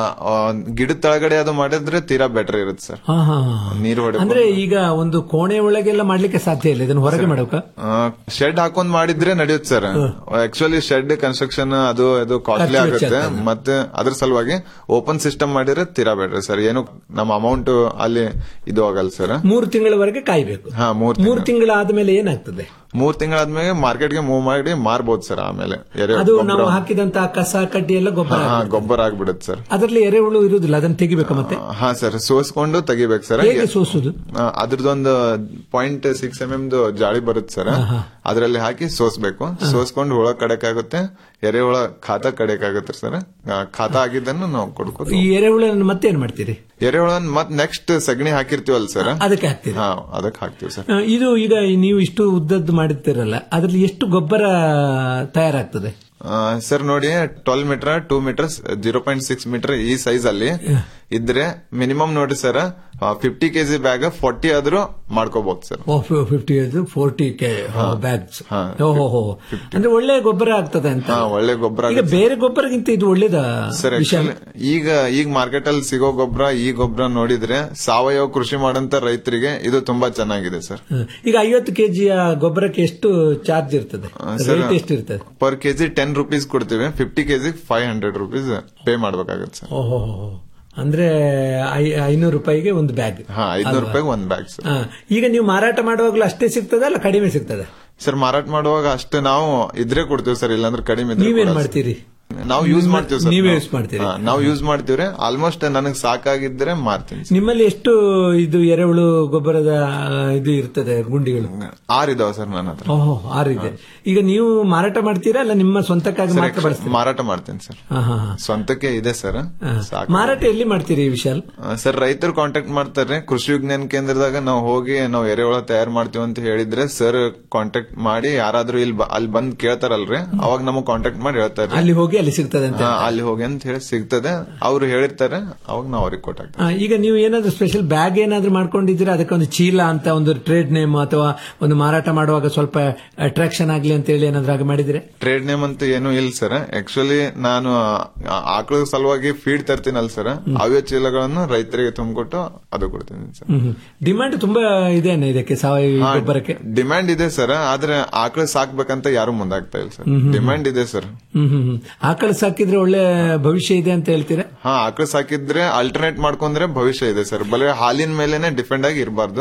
[SPEAKER 16] ಗಿಡದ ತಳಗಡೆ ಅದು ಮಾಡಿದ್ರೆ ತೀರಾ ಬೆಟರ್ ಇರುತ್ತೆ ಸರ್
[SPEAKER 15] ಹಾ, ಹಾ, ಹಾ.
[SPEAKER 16] ನೀರು ಹೊಡೆ
[SPEAKER 15] ಅಂದ್ರೆ ಈಗ ಒಂದು ಕೋಣೆ ಒಳಗೆಲ್ಲ ಮಾಡ್ಲಿಕ್ಕೆ ಸಾಧ್ಯ ಇಲ್ಲ ಇದನ್ನ ಹೊರಗೆ ಮಾಡ್ಬೇಕಾ
[SPEAKER 16] ಶೆಡ್ ಹಾಕೊಂಡ್ ಮಾಡಿದ್ರೆ ನಡೆಯುತ್ತೆ ಸರ್ ಆಕ್ಚುಲಿ ಶೆಡ್ ಕನ್ಸ್ಟ್ರಕ್ಷನ್ ಅದು ಅದು ಕಾಸ್ಟ್ಲಿ
[SPEAKER 15] ಖರ್ಚು ವೆಚ್ಚ
[SPEAKER 16] ಆಗುತ್ತೆ
[SPEAKER 15] ಆಗ್ತದೆ.
[SPEAKER 16] ಮತ್ತೆ ಅದ್ರ ಸಲುವಾಗಿ ಓಪನ್ ಸಿಸ್ಟಮ್ ಮಾಡಿದ್ರೆ ತೀರಾ ಬೆಟರ್ ಸರ್ ಏನು ನಮ್ಮ ಅಮೌಂಟ್ ಅಲ್ಲಿ ಇದು ಆಗಲ್ಲ ಸರ್
[SPEAKER 15] ಮೂರು ತಿಂಗಳವರೆಗೆ ಕಾಯ್ಬೇಕು
[SPEAKER 16] ಹಾ ಮೂರ್
[SPEAKER 15] ಮೂರು ತಿಂಗಳ ಆದ್ಮೇಲೆ ಏನಾಗ್ತದೆ
[SPEAKER 16] ಮೂರ್ ತಿಂಗಳಾದ್ಮೇಲೆ ಮಾರ್ಕೆಟ್ಗೆ ಮೂವ್ ಮಾಡಿ ಮಾರ್ಬೋದು ಸರ್ ಆಮೇಲೆ ಎರೆ
[SPEAKER 15] ಅದು
[SPEAKER 16] ಗೊಬ್ಬರ-
[SPEAKER 15] ನಾವು ಹಾಕಿದಂತ ಕಸ ಕಡ್ಡಿ ಎಲ್ಲ ಗೊಬ್ಬರ
[SPEAKER 16] ಹಾ,
[SPEAKER 15] ಆಗುತ್ತೆ.
[SPEAKER 16] ಗೊಬ್ಬರ ಆಗ್ಬಿಡುತ್ತೆ ಸರ್
[SPEAKER 15] ಅದರಲ್ಲಿ ಎರೆಹುಳು ಇರುವುದಿಲ್ಲ ಅದನ್ನ ತೆಗಿಬೇಕಾ ಮತ್ತೆ
[SPEAKER 16] ಹಾ ಸರ್ ಸೋಸ್ಕೊಂಡು ತೆಗಿಬೇಕು ಸರ್
[SPEAKER 15] ಹೇಗೆ ಸೋಸುದು
[SPEAKER 16] ಅದ್ರದ್ದೊಂದು ಪಾಯಿಂಟ್ ಸಿಕ್ಸ್ ಎಂ ಎಂ ಜಾಳಿ ಬರುತ್ತೆ ಸರ್ ಅದ್ರಲ್ಲಿ ಹಾಕಿ ಸೋಸ್ಬೇಕು ಸೋಸ್ಕೊಂಡು ಹುಳ ಕಡಕಾಗುತ್ತೆ ಎರೆಹುಳ ಖಾತಾ ಕಡಕಾಗುತ್ತೆ ಸರ್ ಆ, ಖಾತಾ ಆಗಿದ್ದನ್ನು ನಾವು ಕೊಡ್ಕೋದು
[SPEAKER 15] ಈ ಎರೆಹುಳನ್ನು ಮತ್ತೆ ಏನ್ ಮಾಡ್ತೀರಿ
[SPEAKER 16] ಎರೆಹುಳನ್ ಮತ್ ನೆಕ್ಸ್ಟ್ ಸಗಣಿ ಹಾಕಿರ್ತೀವಲ್ಲ ಸರ್
[SPEAKER 15] ಅದಕ್ಕೆ ಹಾಕ್ತೀರಿ
[SPEAKER 16] ಹಾ ಅದಕ್ಕೆ ಹಾಕ್ತಿವಿ ಸರ್
[SPEAKER 15] ಆ, ಇದು ಈಗ ನೀವು ಇಷ್ಟು ಉದ್ದದ್ದು ಮಾಡಿರ್ತೀರಲ್ಲ ಅದ್ರಲ್ಲಿ ಎಷ್ಟು ಗೊಬ್ಬರ ತಯಾರಾಗ್ತದೆ
[SPEAKER 16] ಸರ್ ನೋಡಿ twelve meter two meter zero point six meter ಈ ಸೈಜ್ ಅಲ್ಲಿ ಇದ್ರೆ ಮಿನಿಮಮ್ ನೋಡಿ sir fifty KG bag forty ಆದ್ರೂ ಮಾಡ್ಕೋಬಹುದು sir
[SPEAKER 15] fifty forty K bags ಓಹೋ ಅಂದ್ರೆ ಒಳ್ಳೆ ಗೊಬ್ಬರ ಆಗ್ತದೆ ಅಂತ
[SPEAKER 16] ಹಾ ಒಳ್ಳೆ ಗೊಬ್ಬರ
[SPEAKER 15] ಈಗ ಬೇರೆ ಗೊಬ್ಬರಗಿಂತ ಇದು ಒಳ್ಳೇದ
[SPEAKER 16] ಸರ್
[SPEAKER 15] ವಿಷಯ
[SPEAKER 16] actually ಈಗ ಈಗ ಮಾರ್ಕೆಟ್ ಅಲ್ಲಿ ಸಿಗೋ ಗೊಬ್ಬರ ಈ ಗೊಬ್ಬರ ನೋಡಿದ್ರೆ ಸಾವಯವ ಕೃಷಿ ಮಾಡಂತ ರೈತರಿಗೆ ಇದು ತುಂಬಾ ಚೆನ್ನಾಗಿದೆ ಸರ್
[SPEAKER 15] ಈಗ ಐವತ್ತು ಕೆಜಿಯ ಗೊಬ್ಬರಕ್ಕೆ ಎಷ್ಟು ಚಾರ್ಜ್ ಇರ್ತದೆ
[SPEAKER 16] ಸರ್
[SPEAKER 15] ರೇಟ್ ಎಷ್ಟು ಇರ್ತದೆ
[SPEAKER 16] ಪರ್ ಕೆಜಿ ಟೆನ್ ರುಪೀಸ್ ಕೊಡ್ತೀವಿ fifty KG five hundred rupees pay ಮಾಡ್ಬೇಕಾಗುತ್ತೆ ಸರ್
[SPEAKER 15] ಓಹೋ ಅಂದ್ರೆ ಐ- ಐನೂರು ರೂಪಾಯಿಗೆ ಒಂದು ಬ್ಯಾಗ್
[SPEAKER 16] ಹಾ ಐದ್ನೂರು ರೂಪಾಯಿಗೆ ಒಂದ್ ಬ್ಯಾಗ್ ಸರ್
[SPEAKER 15] ಈಗ ನೀವು ಮಾರಾಟ ಮಾಡುವಾಗಲೂ ಅಷ್ಟೇ ಸಿಗ್ತದೆ ಅಲ್ಲ ಕಡಿಮೆ ಸಿಗ್ತದೆ
[SPEAKER 16] ಸರ್ ಮಾರಾಟ ಮಾಡುವಾಗ ಅಷ್ಟು ನಾವು ಇದ್ರೆ ಕೊಡ್ತೀವಿ ಸರ್ ಇಲ್ಲಾಂದ್ರೆ ಕಡಿಮೆ ಇದ್ರೆ
[SPEAKER 15] ನೀವೇನ್
[SPEAKER 16] ಕೊಡಲ್ಲ ಸರ್.
[SPEAKER 15] ಮಾಡ್ತೀರಿ
[SPEAKER 16] ನಾವು ಯೂಸ್ ಮಾಡ್ತೀವಿ ಸರ್
[SPEAKER 15] ನೀವೇ
[SPEAKER 16] ನಾವು.
[SPEAKER 15] use ಮಾಡ್ತೀರಿ?
[SPEAKER 16] ಹಾ, ನಾವು ಯೂಸ್ ಮಾಡ್ತೀವ್ರಿ ಆಲ್ಮೋಸ್ಟ್ ನನಗೆ ಸಾಕಾಗಿದ್ರೆ ಮಾರ್ತೀನಿ ಸರ್.
[SPEAKER 15] ನಿಮ್ಮಲ್ಲಿ ಎಷ್ಟು ಇದು ಎರೆಹುಳು ಗೊಬ್ಬರದ ಆ, ಇದು ಇರ್ತದೆ ಗುಂಡಿಗಳು
[SPEAKER 16] ಆರ್ ಇದಾವ ಸರ್ ನನ್ನ ಹತ್ರ
[SPEAKER 15] ಓಹೋ ಆರಿದೆ ಈಗ ನೀವು ಮಾರಾಟ ಮಾಡ್ತೀರಾ ಅಲ್ಲ ನಿಮ್ಮ ಸ್ವಂತಕ್ಕಾಗಿ
[SPEAKER 16] ಸರ್,
[SPEAKER 15] ಮಾತ್ರ
[SPEAKER 16] actually
[SPEAKER 15] ಬಳಸ್ತೀರಾ
[SPEAKER 16] ಮಾರಾಟ ಮಾಡ್ತೀನಿ ಸರ್
[SPEAKER 15] ಹಾ, ಹಾ, ಹಾ.
[SPEAKER 16] ಸ್ವಂತಕ್ಕೆ ಇದೆ ಸರ್ ಸಾಕು
[SPEAKER 15] ಮಾರಾಟ ಎಲ್ಲಿ ಮಾಡ್ತೀರಿ ವಿಶಾಲ್
[SPEAKER 16] ಆ, ಸರ್ ರೈತರು ಕಾಂಟ್ಯಾಕ್ಟ್ ಮಾಡ್ತಾರೆ ಕೃಷಿ ವಿಜ್ಞಾನ ಕೇಂದ್ರದಾಗ ನಾವು ಹೋಗಿ ನಾವು ಎರೆಹುಳ ತಯಾರು ಮಾಡ್ತೀವಿ ಅಂತ ಹೇಳಿದ್ರೆ ಸರ್ ಕಾಂಟ್ಯಾಕ್ಟ್ ಮಾಡಿ ಯಾರಾದ್ರೂ ಇಲ್ಲಿ ಬ- ಅಲ್ಲಿ ಬಂದ್ ಕೇಳ್ತಾರಲ್ರಿ ಅವಾಗ ನಮಗ್ ಕಾಂಟ್ಯಾಕ್ಟ್ ಮಾಡಿ ಹೇಳ್ತಾರೆ
[SPEAKER 15] ಅಲ್ಲಿ ಹೋಗಿ ಅಲ್ಲಿ ಸಿಗ್ತದೆ ಅಂತ
[SPEAKER 16] ಹಾ, ಅಲ್ಲಿ ಹೋಗಿ ಅಂತ ಹೇಳಿ ಸಿಗ್ತದೆ ಅವ್ರು ಹೇಳಿರ್ತಾರೆ ಅವಾಗ ನಾವು ಅವ್ರಿಗೆ ಕೊಟ್ಟಾಗ
[SPEAKER 15] ಆ, ಈಗ ನೀವು ಏನಾದ್ರೂ ಸ್ಪೆಷಲ್ ಬ್ಯಾಗ್ ಏನಾದ್ರೂ ಮಾಡ್ಕೊಂಡಿದ್ದೀರಾ ಅದಕ್ಕೆ ಒಂದು ಚೀಲ ಅಂತ ಒಂದು ಟ್ರೇಡ್ ನೇಮ್ ಅಥವಾ ಒಂದು ಮಾರಾಟ ಮಾಡುವಾಗ ಸ್ವಲ್ಪ ಅಟ್ರಾಕ್ಷನ್ ಆಗ್ಲಿ ಅಂತ ಹೇಳಿ ಏನಾದ್ರೂ ಹಾಗೆ ಮಾಡಿದ್ರೆ
[SPEAKER 16] ಟ್ರೇಡ್ ನೇಮ್ ಅಂತ ಏನು ಇಲ್ಲ ಸರ್ ಆಕ್ಚುಲಿ ನಾನು ಆ- ಆಕಳ ಸಲುವಾಗಿ ಫೀಡ್ ತರ್ತೀನಲ್ಲ ಸರ್ ಅವೇ ಚೀಲಗಳನ್ನು ರೈತರಿಗೆ ತುಂಬಿಕೊಟ್ಟು ಅದು ಕೊಡ್ತೀನಿ ಸರ್
[SPEAKER 15] ಡಿಮಾಂಡ್ ತುಂಬಾ ಇದೆಯಾ ಇದಕ್ಕೆ ಸಾವಯವ
[SPEAKER 16] ಹಾ,
[SPEAKER 15] ಗೊಬ್ಬರಕ್ಕೆ
[SPEAKER 16] ಡಿಮ್ಯಾಂಡ್ ಇದೆ ಸರ್ ಆದ್ರೆ ಆಕಳ ಸಾಕ್ಬೇಕಂತ ಯಾರು ಮುಂದಾಗ್ತಾ ಇಲ್ಲ ಸರ್
[SPEAKER 15] ಹ್ಮ್, ಹ್ಮ್.
[SPEAKER 16] ಡಿಮ್ಯಾಂಡ್ ಇದೆ ಸರ್
[SPEAKER 15] ಹ್ಮ್ ಹ್ಮ್ ಹ್ಮ್. ಆಕಳ ಸಾಕಿದ್ರೆ ಒಳ್ಳೆ ಭವಿಷ್ಯ ಇದೆ ಅಂತ ಹೇಳ್ತೀರಾ
[SPEAKER 16] ಹಾ ಆಕಳ ಸಾಕಿದ್ರೆ ಆಲ್ಟರ್ನೇಟ್ ಮಾಡ್ಕೊಂಡ್ರೆ ಭವಿಷ್ಯ ಇದೆ ಸರ್ ಬಲೆ ಹಾಲಿನ ಮೇಲೆನೆ ಡಿಪೆಂಡ್ ಆಗಿ ಇರಬಾರ್ದು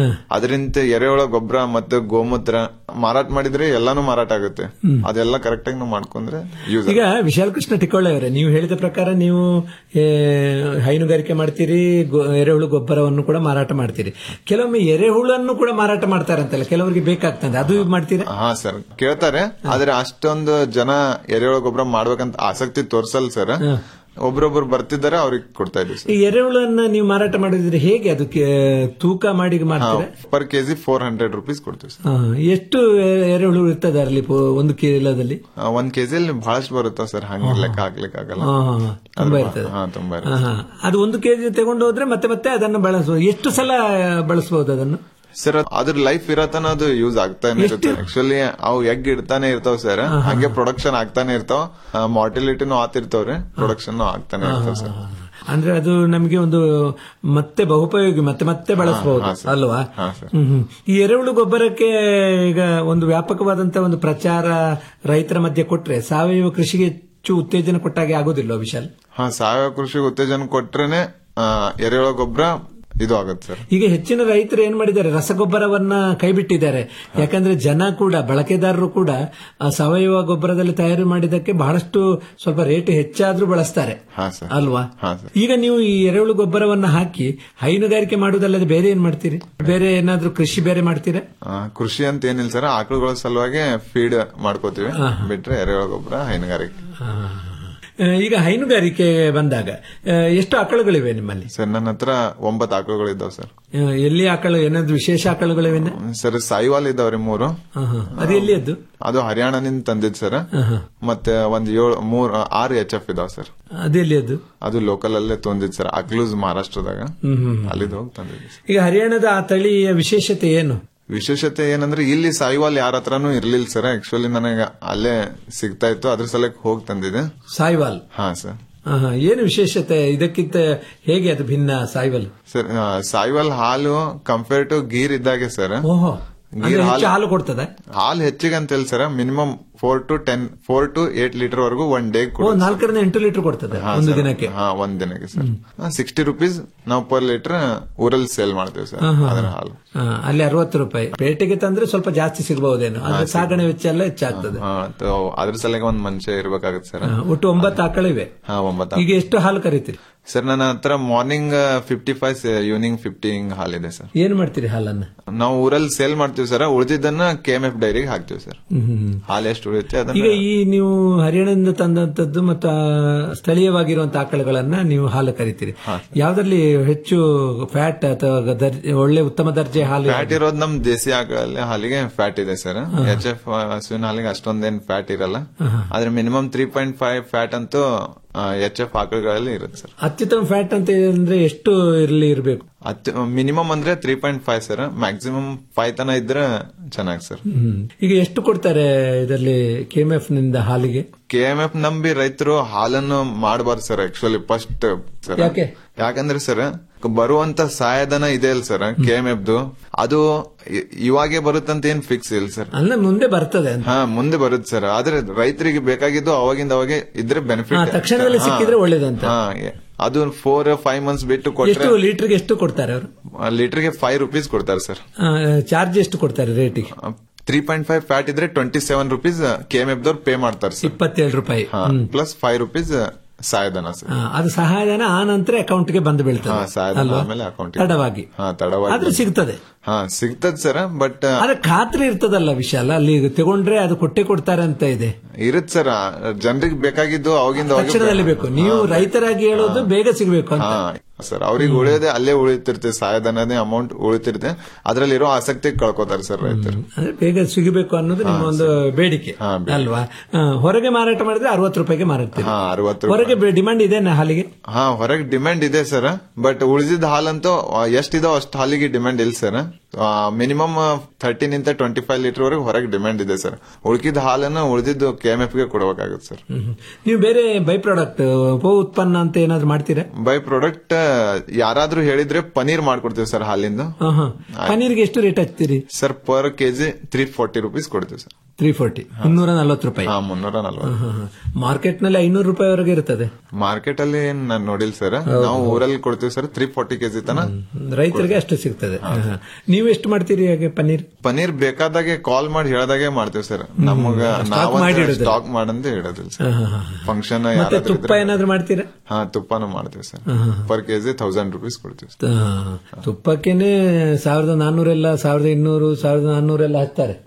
[SPEAKER 16] ಅದರಿಂದ ಎರೆಹುಳ ಗೊಬ್ಬರ ಮತ್ತೆ ಗೋಮೂತ್ರ ಮಾರಾಟ ಮಾಡಿದ್ರೆ ಎಲ್ಲಾನು ಮಾರಾಟ ಆಗುತ್ತೆ
[SPEAKER 15] ಹ್ಮ್.
[SPEAKER 16] ಅದೆಲ್ಲ ಕರೆಕ್ಟ್ ಆಗಿ ನಾವು ಮಾಡ್ಕೊಂಡ್ರೆ ಯೂಸ್
[SPEAKER 15] ಈಗ ವಿಶಾಲ್ ಕೃಷ್ಣ ಟಿಕೊಳ್ಳೆ ಅವರೇ ನೀವು ಹೇಳಿದ ಪ್ರಕಾರ ನೀವು ಏ, ಹೈನುಗಾರಿಕೆ ಮಾಡ್ತೀರಿ ಗೊ- ಎರೆಹುಳು ಗೊಬ್ಬರವನ್ನು ಕೂಡ ಮಾರಾಟ ಮಾಡ್ತೀರಿ ಕೆಲವೊಮ್ಮೆ ಎರೆಹುಳನ್ನು ಕೂಡ ಮಾರಾಟ ಮಾಡ್ತಾರಂತಲ್ಲ ಕೆಲವರಿಗೆ ಬೇಕಾಗ್ತದೆ ಅದು ಮಾಡ್ತೀರಾ
[SPEAKER 16] ಹಾ ಸರ್ ಕೇಳ್ತಾರೆ ಆದ್ರೆ ಅಷ್ಟೊಂದು ಜನ ಎರೆಹುಳ ಗೊಬ್ಬರ ಮಾಡ್ಬೇಕಂತ ಆಸಕ್ತಿ ತೋರ್ಸಲ್ ಸರ್ ಒಬ್ರೊಬ್ರು ಬರ್ತಿದ್ದಾರೆ ಅವ್ರಿಗೆ ಕೊಡ್ತಾ ಇದೀವಿ
[SPEAKER 15] ಈ ಎರೆಹುಳನ್ನ ನೀವು ಮಾರಾಟ ಮಾಡಿದ್ರೆ ಹೇಗೆ ಅದಕ್ಕೆ ತೂಕ ಮಾಡಿ ಮಾಡ್ತೀರಾ
[SPEAKER 16] per KG four hundred rupees ಕೊಡ್ತೀವಿ ಸರ್
[SPEAKER 15] ಹಾ, ಎಷ್ಟು ಎ- ಎರೆಹುಳು ಇರ್ತದೆ ಅದರಲ್ಲಿ ಪೋ- ಒಂದು ಕಿಲೋದಲ್ಲಿ
[SPEAKER 16] ಆ, ಒಂದ್ ಕೆಜಿಯಲ್ಲಿ ಬಹಳಷ್ಟು ಬರುತ್ತಾವ ಸರ್ ಹಂಗ ಲೆಕ್ಕ ಹಾಕ್ಲಿಕ್ಕೆ ಆಗಲ್ಲ
[SPEAKER 15] ಹಾ, ಹಾ, ಹಾ. ತುಂಬಾ ಇರ್ತದೆ
[SPEAKER 16] ಹಾ ತುಂಬಾ
[SPEAKER 15] ಹಾ,
[SPEAKER 16] ಇರ್ತದೆ
[SPEAKER 15] ಹಾ. ಅದು ಒಂದು ಕೆಜಿ ತಗೊಂಡು ಹೋದ್ರೆ ಮತ್ತೆ ಮತ್ತೆ ಅದನ್ನು ಬಳಸಬಹುದು ಎಷ್ಟು ಸಲ ಬಳಸಬಹುದು ಅದನ್ನು
[SPEAKER 16] ಸರ್ ಅದ್ರ ಲೈಫ್ ಇರತನ ಅದು ಯೂಸ್ ಆಗ್ತಾನೆ ಇರುತ್ತೆ ಆಕ್ಚುಲಿ ಅವು ಎಗ್ ಇಡ್ತಾನೆ ಇರ್ತಾವ ಸರ್ ಹಂಗೆ ಪ್ರೊಡಕ್ಷನ್ ಆಗ್ತಾನೆ ಇರ್ತಾವ ಮಾರ್ಟಿಲಿಟಿನೂ ಆತಿರ್ತಾವ್ರಿ ಪ್ರೊಡಕ್ಷನ್ ಆಗ್ತಾನೆ ಇರ್ತಾವ ಸರ್
[SPEAKER 15] ಅಂದ್ರೆ ಅದು ನಮಗೆ ಒಂದು ಮತ್ತೆ ಬಹುಪಯೋಗಿ ಮತ್ತೆ ಮತ್ತೆ ಬಳಸಬಹುದು
[SPEAKER 16] ಹಾ, ಸರ್.
[SPEAKER 15] ಅಲ್ವಾ
[SPEAKER 16] ಹಾ, ಸರ್.
[SPEAKER 15] ಹ್ಮ್, ಹ್ಮ್. ಈ ಎರೆಹುಳು ಗೊಬ್ಬರಕ್ಕೆ ಈಗ ಒಂದು ವ್ಯಾಪಕವಾದಂತ ಒಂದು ಪ್ರಚಾರ ರೈತರ ಮಧ್ಯೆ ಕೊಟ್ರೆ ಸಾವಯವ ಕೃಷಿಗೆ ಹೆಚ್ಚು ಉತ್ತೇಜನ ಕೊಟ್ಟಾಗೆ ಆಗೋದಿಲ್ಲ ವಿಶಾಲ್
[SPEAKER 16] ಹಾ ಸಾವಯವ ಕೃಷಿಗೆ ಉತ್ತೇಜನ ಕೊಟ್ರೇನೆ ಆ, ಎರೆಹುಳ ಗೊಬ್ಬರ ಇದು ಆಗತ್ತೆ ಸರ್
[SPEAKER 15] ಈಗ ಹೆಚ್ಚಿನ ರೈತರು ಏನ್ ಮಾಡಿದ್ದಾರೆ ರಸಗೊಬ್ಬರವನ್ನ ಕೈಬಿಟ್ಟಿದ್ದಾರೆ ಯಾಕಂದ್ರೆ ಜನ ಕೂಡ ಬಳಕೆದಾರರು ಕೂಡ ಆ ಸಾವಯವ ಗೊಬ್ಬರದಲ್ಲಿ ತಯಾರು ಮಾಡಿದಕ್ಕೆ ಬಹಳಷ್ಟು ಸ್ವಲ್ಪ ರೇಟ್ ಹೆಚ್ಚಾದ್ರೂ ಬಳಸ್ತಾರೆ
[SPEAKER 16] ಹಾ ಸರ್
[SPEAKER 15] ಅಲ್ವಾ
[SPEAKER 16] ಹಾ ಸರ್
[SPEAKER 15] ಈಗ ನೀವು ಈ ಎರೆಹುಳು ಗೊಬ್ಬರವನ್ನ ಹಾಕಿ ಹೈನುಗಾರಿಕೆ ಮಾಡುವುದಲ್ಲದೆ ಬೇರೆ ಏನ್ ಮಾಡ್ತೀರಿ ಬೇರೆ ಏನಾದ್ರೂ ಕೃಷಿ ಬೇರೆ ಮಾಡ್ತೀರಾ
[SPEAKER 16] ಆ, ಕೃಷಿ ಅಂತ ಏನಿಲ್ಲ ಸರ್ ಆಕಳುಗಳ ಸಲುವಾಗಿ ಫೀಡ್ ಮಾಡ್ಕೋತೀವಿ ಬಿಟ್ರೆ ಎರೆಹುಳ ಗೊಬ್ಬರ ಹೈನುಗಾರಿಕೆ
[SPEAKER 15] ಆ, ಈಗ ಹೈನುಗಾರಿಕೆ ಬಂದಾಗ ಆ, ಎಷ್ಟು ಆಕಳುಗಳಿವೆ ನಿಮ್ಮಲ್ಲಿ
[SPEAKER 16] ಸರ್ ನನ್ನ ಹತ್ರ ಒಂಬತ್ತು ಆಕಳುಗಳು ಇದಾವ್ ಸರ್
[SPEAKER 15] ಆ, ಎಲ್ಲಿ ಆಕಳು ಏನಾದ್ರು ವಿಶೇಷ ಆಕಳುಗಳಿವೆ
[SPEAKER 16] ಸರ್ ಸಾಯಿವಾಲ್ ಇದಾವ್ರಿ ಮೂರು
[SPEAKER 15] ಅದು ಎಲ್ಲಿ ಅದು
[SPEAKER 16] ಅದು ಹರಿಯಾಣದಿಂದ ತಂದಿದ್ ಸರ್ ಮತ್ತೆ ಒಂದ್ ಏಳು ಮೂರ್ ಆರು ಎಚ್ ಎಫ್ ಇದಾವ್ ಸರ್
[SPEAKER 15] ಅದು ಎಲ್ಲಿ ಅದು
[SPEAKER 16] ಅದು ಲೋಕಲ್ ಅಲ್ಲೇ ತಂದಿದ್ ಸರ್ ಅಕ್ಲೂಸ್ ಮಹಾರಾಷ್ಟ್ರದಾಗ
[SPEAKER 15] ಹ್ಮ್, ಹ್ಮ್.
[SPEAKER 16] ಅಲ್ಲಿದ್ ಹೋಗಿ ತಂದಿದ್ವಿ
[SPEAKER 15] ಈಗ ಹರಿಯಾಣದ ಆ ತಳಿಯ ವಿಶೇಷತೆ ಏನು
[SPEAKER 16] ವಿಶೇಷತೆ ಏನಂದ್ರೆ ಇಲ್ಲಿ ಸಾಯಿವಾಲ್ ಯಾರ ಹತ್ರನೂ ಇರ್ಲಿಲ್ಲ ಸರ್ ಆಕ್ಚುಲಿ ನನಗೆ ಅಲ್ಲೇ ಸಿಗ್ತಾ ಇತ್ತು ಅದ್ರ ಸಲಕ್ಕೆ ಹೋಗಿ ತಂದಿದೆ
[SPEAKER 15] ಸಾಯ್ವಾಲ್
[SPEAKER 16] ಹಾ ಸರ್
[SPEAKER 15] ಆಹಾ, ಏನು ವಿಶೇಷತೆ ಇದಕ್ಕಿಂತ ಹೇಗೆ ಅದು ಭಿನ್ನ ಸಾಯ್ವಾಲ್
[SPEAKER 16] ಸರ್ ಆ, ಸಾಯಿವಾಲ್ ಹಾಲು ಕಂಪೇರ್ ಟು ಗೀರ್ ಇದ್ದಾಗೆ ಸರ್
[SPEAKER 15] ಓಹೋ ಅಂದ್ರೆ
[SPEAKER 16] ಗೀರ್
[SPEAKER 15] ಹೆಚ್ಚು
[SPEAKER 16] ಹಾಲು
[SPEAKER 15] ಹಾಲು ಕೊಡ್ತದೆ
[SPEAKER 16] ಹಾಲು ಹೆಚ್ಚಿಗೆ ಅಂತ ಹೇಳಿ sir minimum four to ten four to eight liter ವರೆಗೂ ಒನ್ ಡೇ
[SPEAKER 15] ಓ ನಾಲ್ಕರಿಂದ ಎಂಟು ಲೀಟರ್ ಕೊಡ್ತದೆ ಒಂದು ದಿನಕ್ಕೆ
[SPEAKER 16] ಹಾ ಒಂದ್ ದಿನಕ್ಕೆ ಸರ್ ಸಿಕ್ಸ್ಟಿ ರುಪೀಸ್ ನಾವು ಪರ್ ಲೀಟರ್ ಊರಲ್ಲಿ ಸೇಲ್ ಮಾಡ್ತೇವೆ ಸರ್
[SPEAKER 15] ಆಹಾ.
[SPEAKER 16] ಅದರ ಹಾಲು
[SPEAKER 15] ಆ, ಅಲ್ಲಿ ಅರವತ್ತು ರೂಪಾಯಿ ಪೇಟೆಗೆ ತಂದ್ರೆ ಸ್ವಲ್ಪ ಜಾಸ್ತಿ ಸಿಗಬಹುದೇನು ಆದ್ರೆ ಸಾಗಣೆ ವೆಚ್ಚ ಎಲ್ಲ ಹೆಚ್ಚಾಗ್ತದೆ
[SPEAKER 16] ಹಾ, ತ- ಅದ್ರ ಸಲಗೆ ಒಂದ್ ಮನುಷ್ಯ ಇರ್ಬೇಕಾಗತ್ತೆ ಸರ್
[SPEAKER 15] ಆ, ಒಟ್ಟು ಒಂಬತ್ತು ಆಕಳಿವೆ
[SPEAKER 16] ಹಾ ಒಂಬತ್ತ
[SPEAKER 15] ಈಗ ಎಷ್ಟು ಹಾಲು ಕರೀತೀರಿ
[SPEAKER 16] ಸರ್ ನನ್ನ ಹತ್ರ morning fifty five evening fifty ಹಿಂಗ್ ಹಾಲಿದೆ ಸರ್
[SPEAKER 15] ಏನ್ ಮಾಡ್ತೀರಿ ಹಾಲನ್ನ
[SPEAKER 16] ನಾವು ಊರಲ್ಲಿ ಸೇಲ್ ಮಾಡ್ತೀವಿ ಸರ್ ಉಳಿದಿದ್ದನ್ನ ಕೆ ಎಂ ಎಫ್ ಡೈರಿಗೆ ಹಾಕ್ತಿವಿ ಸರ್
[SPEAKER 15] ಹ್ಮ್, ಹ್ಮ್, ಹ್ಮ್.
[SPEAKER 16] ಹಾಲು ಎಷ್ಟು ಉಳಿಯುತ್ತೆ
[SPEAKER 15] ಈಗ
[SPEAKER 16] ಅದನ್ನ
[SPEAKER 15] ಈ ನೀವು ಹರಿಯಾಣದಿಂದ ತಂದಂತದ್ದು ಮತ್ತು ಆ, ಸ್ಥಳೀಯವಾಗಿರುವಂತಹ ಆಕಳುಗಳನ್ನ ನೀವು ಹಾಲು ಕರಿತೀರಿ ಯಾವ್ದ್ರಲ್ಲಿ ಹೆಚ್ಚು ಫ್ಯಾಟ್ ಅಥವಾ ದರ್ಜೆ ಒಳ್ಳೆ ಉತ್ತಮ ದರ್ಜೆ ಹಾಲು
[SPEAKER 16] ಫ್ಯಾಟ್ ಇರೋದು ನಮ್ ದೇಸಿ ಆಕಳಲ್ಲಿ ಹಾಲಿಗೆ ಫ್ಯಾಟ್ ಇದೆ ಸರ್ ಎಚ್ ಎಫ್ ಹಸುವಿನ ಹಾಲಿಗೆ ಅಷ್ಟೊಂದೇನ್ ಫ್ಯಾಟ್ ಇರಲ್ಲ ಆದ್ರೆ minimum three point five fat ಅಂತೂ ಎಚ್ ಎಫ್ ಆಕಳುಗಳಲ್ಲಿ ಇರುತ್ತೆ ಸರ್
[SPEAKER 15] ಅತ್ಯುತ್ತಮ ಫ್ಯಾಟ್ ಅಂತ ಅಂದ್ರೆ ಎಷ್ಟು ಇರಲಿ ಇರಬೇಕು
[SPEAKER 16] ಮಿನಿಮಮ್ ಅಂದ್ರೆ three point five sir maximum five ತನ ಇದ್ರೆ ಚೆನ್ನಾಗಿ ಸರ್
[SPEAKER 15] ಈಗ ಎಷ್ಟು ಕೊಡ್ತಾರೆ ಇದರಲ್ಲಿ ಕೆಎಂಎಫ್ ನಿಂದ ಹಾಲಿಗೆ
[SPEAKER 16] ಕೆ ಎಂ ಎಫ್ ನಂಬಿ ರೈತರು ಹಾಲನ್ನು ಮಾಡಬಾರ್ದು ಸರ್ ಆಕ್ಚುಲಿ ಫಸ್ಟ್ ಸರ್
[SPEAKER 15] ಯಾಕೆ?
[SPEAKER 16] ಯಾಕಂದ್ರೆ ಸರ್ ಬರುವಂತ ಸಹಾಯಧನ ಇದೆ ಅಲ್ಲ ಸರ್ ಕೆ ಎಂ ಎಫ್ದು ಅದು ಇ- ಇವಾಗೆ ಬರುತ್ತಂತ ಏನ್ ಫಿಕ್ಸ್ ಇಲ್ಲ ಸರ್
[SPEAKER 15] ಅಲ್ಲ ಮುಂದೆ ಬರ್ತದೆ ಅಂತ
[SPEAKER 16] ಹಾ ಮುಂದೆ ಬರುತ್ತೆ ಸರ್ ಆದ್ರೆ ರೈತರಿಗೆ ಬೇಕಾಗಿದ್ದು ಅವಾಗಿಂದ ಅವಾಗೆ ಇದ್ರೆ
[SPEAKER 15] ಹಾ,
[SPEAKER 16] ಬೆನಿಫಿಟ್
[SPEAKER 15] ತಕ್ಷಣದಲ್ಲಿ ಸಿಕ್ಕಿದ್ರೆ ಒಳ್ಳೇದಂತ
[SPEAKER 16] ಅದು ಫೋರ್ ಫೈವ್ ಮಂತ್ಸ್ ಬಿಟ್ಟು
[SPEAKER 15] ಎಷ್ಟು
[SPEAKER 16] ಕೊಟ್ರೆ
[SPEAKER 15] ಲೀಟರ್ಗೆ ಎಷ್ಟು ಕೊಡ್ತಾರೆ ಅವರು
[SPEAKER 16] ಲೀಟರ್ಗೆ ಫೈವ್ ರುಪೀಸ್ ಕೊಡ್ತಾರೆ ಸರ್
[SPEAKER 15] ಚಾರ್ಜ್ ಎಷ್ಟು ಕೊಡ್ತಾರೆ ರೇಟಿಗೆ
[SPEAKER 16] ತ್ರೀ ಪಾಯಿಂಟ್ ಫೈವ್ ಫ್ಯಾಟ್ ಇದ್ರೆ twenty seven rupees K M F ದವ್ರು ಪೇ ಮಾಡ್ತಾರೆ ಸರ್
[SPEAKER 15] ಇಪ್ಪತ್ತೇಳು ರೂಪಾಯಿ ಹ್ಮ್.
[SPEAKER 16] ಪ್ಲಸ್ ಫೈವ್ ರುಪೀಸ್ ಸಹಾಯಧನ ಸರ್
[SPEAKER 15] ಆ, ಅದು ಸಹಾಯಧನ ಆ ನಂತರ ಅಕೌಂಟ್ಗೆ ಬಂದು ಬೀಳ್ತದೆ
[SPEAKER 16] ಹಾ ಸಹಾಯಧನ
[SPEAKER 15] ಅಲ್ವಾ?
[SPEAKER 16] ಆಮೇಲೆ ಅಕೌಂಟ್
[SPEAKER 15] ತಡವಾಗಿ
[SPEAKER 16] ಹಾ ತಡವಾಗಿ
[SPEAKER 15] ಆದ್ರೆ ಸಿಗ್ತದೆ
[SPEAKER 16] ಹಾ ಸಿಗ್ತದ ಸರ್ ಬಟ್
[SPEAKER 15] ಆದ್ರೆ ಖಾತ್ರಿ ಇರ್ತದಲ್ಲ ವಿಶಾಲ ಅಲ್ಲಿ ತಗೊಂಡ್ರೆ ಅದು ಕೊಟ್ಟೆ ಕೊಡ್ತಾರೆ ಅಂತ ಇದೆ
[SPEAKER 16] ಇರುತ್ತೆ ಸರ್ ಜನರಿಗೆ ಬೇಕಾಗಿದ್ದು ಅವಾಗಿಂದ ಅವಾಗೆ
[SPEAKER 15] ತಕ್ಷಣದಲ್ಲಿ ಬೇಕು ನೀವು ರೈತರಾಗಿ ಹೇಳೋದು ಬೇಗ ಸಿಗಬೇಕು ಅಂತ
[SPEAKER 16] ಹಾ ಸರ್ ಅವ್ರಿಗೆ ಉಳಿಯೋದೇ ಅಲ್ಲೇ ಉಳಿತಿರ್ತೆ ಸಹಾಯಧನದೇ ಅಮೌಂಟ್ ಉಳಿತಿರುತ್ತೆ ಅದ್ರಲ್ಲಿರೋ ಆಸಕ್ತಿ ಕಳ್ಕೊತಾರೆ ಸರ್ ರೈತರು
[SPEAKER 15] ಅಂದ್ರೆ ಬೇಗ ಸಿಗಬೇಕು ಅನ್ನೋದು ನಿಮ್ಮ ಒಂದು ಬೇಡಿಕೆ ಅಲ್ವಾ ಆ, ಹೊರಗೆ ಮಾರಾಟ ಮಾಡಿದ್ರೆ ಅರವತ್ತು ರೂಪಾಯಿಗೆ ಮಾರುತ್ತೀರಿ
[SPEAKER 16] ಹಾ ಅರವತ್ತು
[SPEAKER 15] ಹೊರಗೆ ಡಿಮಾಂಡ್ ಇದೆ ಹಾಲಿಗೆ
[SPEAKER 16] ಹಾ ಹೊರಗೆ ಡಿಮ್ಯಾಂಡ್ ಇದೆ ಸರ್ ಬಟ್ ಉಳಿದಿದ್ದ ಹಾಲಂತೂ ಎಷ್ಟಿದೋ ಅಷ್ಟು ಹಾಲಿಗೆ ಡಿಮ್ಯಾಂಡ್ ಇಲ್ಲ ಸರ್ ಮಿನಿಮಮ್ ಥರ್ಟೀನ್ ಇಂದ ಟ್ವೆಂಟಿ ಫೈವ್ ಲೀಟರ್ ವರೆಗೆ ಹೊರಗೆ ಡಿಮ್ಯಾಂಡ್ ಇದೆ ಸರ್ ಉಳ್ಕಿದ ಹಾಲನ್ನ ಉಳಿದಿದ್ದು ಕೆ ಎಂ ಎಫ್ ಗೆ ಕೊಡಬೇಕಾಗುತ್ತೆ ಸರ್
[SPEAKER 15] ಹ್ಮ್. ನೀವು ಬೇರೆ ಬೈ ಪ್ರಾಡಕ್ಟ್ ಉಪ ಉತ್ಪನ್ನ ಅಂತ ಏನಾದ್ರು ಮಾಡ್ತೀರಾ
[SPEAKER 16] ಬೈ ಪ್ರಾಡಕ್ಟ್ ಯಾರಾದ್ರೂ ಹೇಳಿದ್ರೆ ಪನೀರ್ ಮಾಡ್ಕೊಡ್ತೀವಿ ಸರ್ ಹಾಲಿಂದ
[SPEAKER 15] ಆಹಾ. ಪನ್ನೀರ್ಗೆ ಎಷ್ಟು ರೇಟ್ ಹಚ್ತೀರಿ
[SPEAKER 16] sir per KG three forty rupees ಕೊಡ್ತೀವಿ ಸರ್
[SPEAKER 15] ತ್ರೀ ಫೋರ್ಟಿ ಮುನ್ನೂರ ನಲ್ವತ್ತು ರೂಪಾಯಿ
[SPEAKER 16] ಹಾ ಮುನ್ನೂರ ನಲ್ವತ್ತು
[SPEAKER 15] ಮಾರ್ಕೆಟ್ ನಲ್ಲಿ ಐನೂರು ರೂಪಾಯಿವರೆಗೆ ಇರ್ತದೆ
[SPEAKER 16] ಮಾರ್ಕೆಟ್ ಅಲ್ಲಿ ನಾನು ನೋಡಿಲ್ಲ ಸರ್ ನಾವು ಊರಲ್ಲಿ ಕೊಡ್ತೀವಿ ಸರ್ ತ್ರೀ ಫೋರ್ಟಿ ಕೆಜಿ ತನ
[SPEAKER 15] ರೈತರಿಗೆ ಅಷ್ಟು ಸಿಗ್ತದೆ ಆಹಾ. ನೀವು ಎಷ್ಟು ಮಾಡ್ತೀರಿ ಹಾಗೆ ಪನ್ನೀರ್
[SPEAKER 16] ಪನೀರ್ ಬೇಕಾದಾಗೆ ಕಾಲ್ ಮಾಡಿ ಹೇಳ್ದಾಗೆ ಮಾಡ್ತೀವಿ ಸರ್ ನಮಗ
[SPEAKER 15] Stock ಮಾಡಿ ಇಡೋದಿಲ್ಲ.
[SPEAKER 16] ಸ್ಟಾಕ್ ಮಾಡಂತ ಹೇಳೋದಿಲ್ಲ ಸರ್
[SPEAKER 15] ಆಹಾ, ಆಹಾ.
[SPEAKER 16] ಫಂಕ್ಷನ್
[SPEAKER 15] ಮತ್ತೆ ತುಪ್ಪ ಏನಾದ್ರು ಮಾಡ್ತೀರಾ
[SPEAKER 16] ಹಾ ತುಪ್ಪನೂ ಮಾಡ್ತೀವಿ ಸರ್
[SPEAKER 15] ಆಹಾ.
[SPEAKER 16] ಪರ್ ಕೆಜಿ ತೌಸಂಡ್ ರುಪೀಸ್ ಕೊಡ್ತೀವಿ sir.
[SPEAKER 15] ಆ, ತುಪ್ಪಕ್ಕೇನೆ ಸಾವಿರದ ನಾನ್ನೂರೆಲ್ಲ ಸಾವಿರದ ಇನ್ನೂರು ಸಾವಿರದ ನಾನ್ನೂರೆಲ್ಲ ಹಚ್ತಾರೆ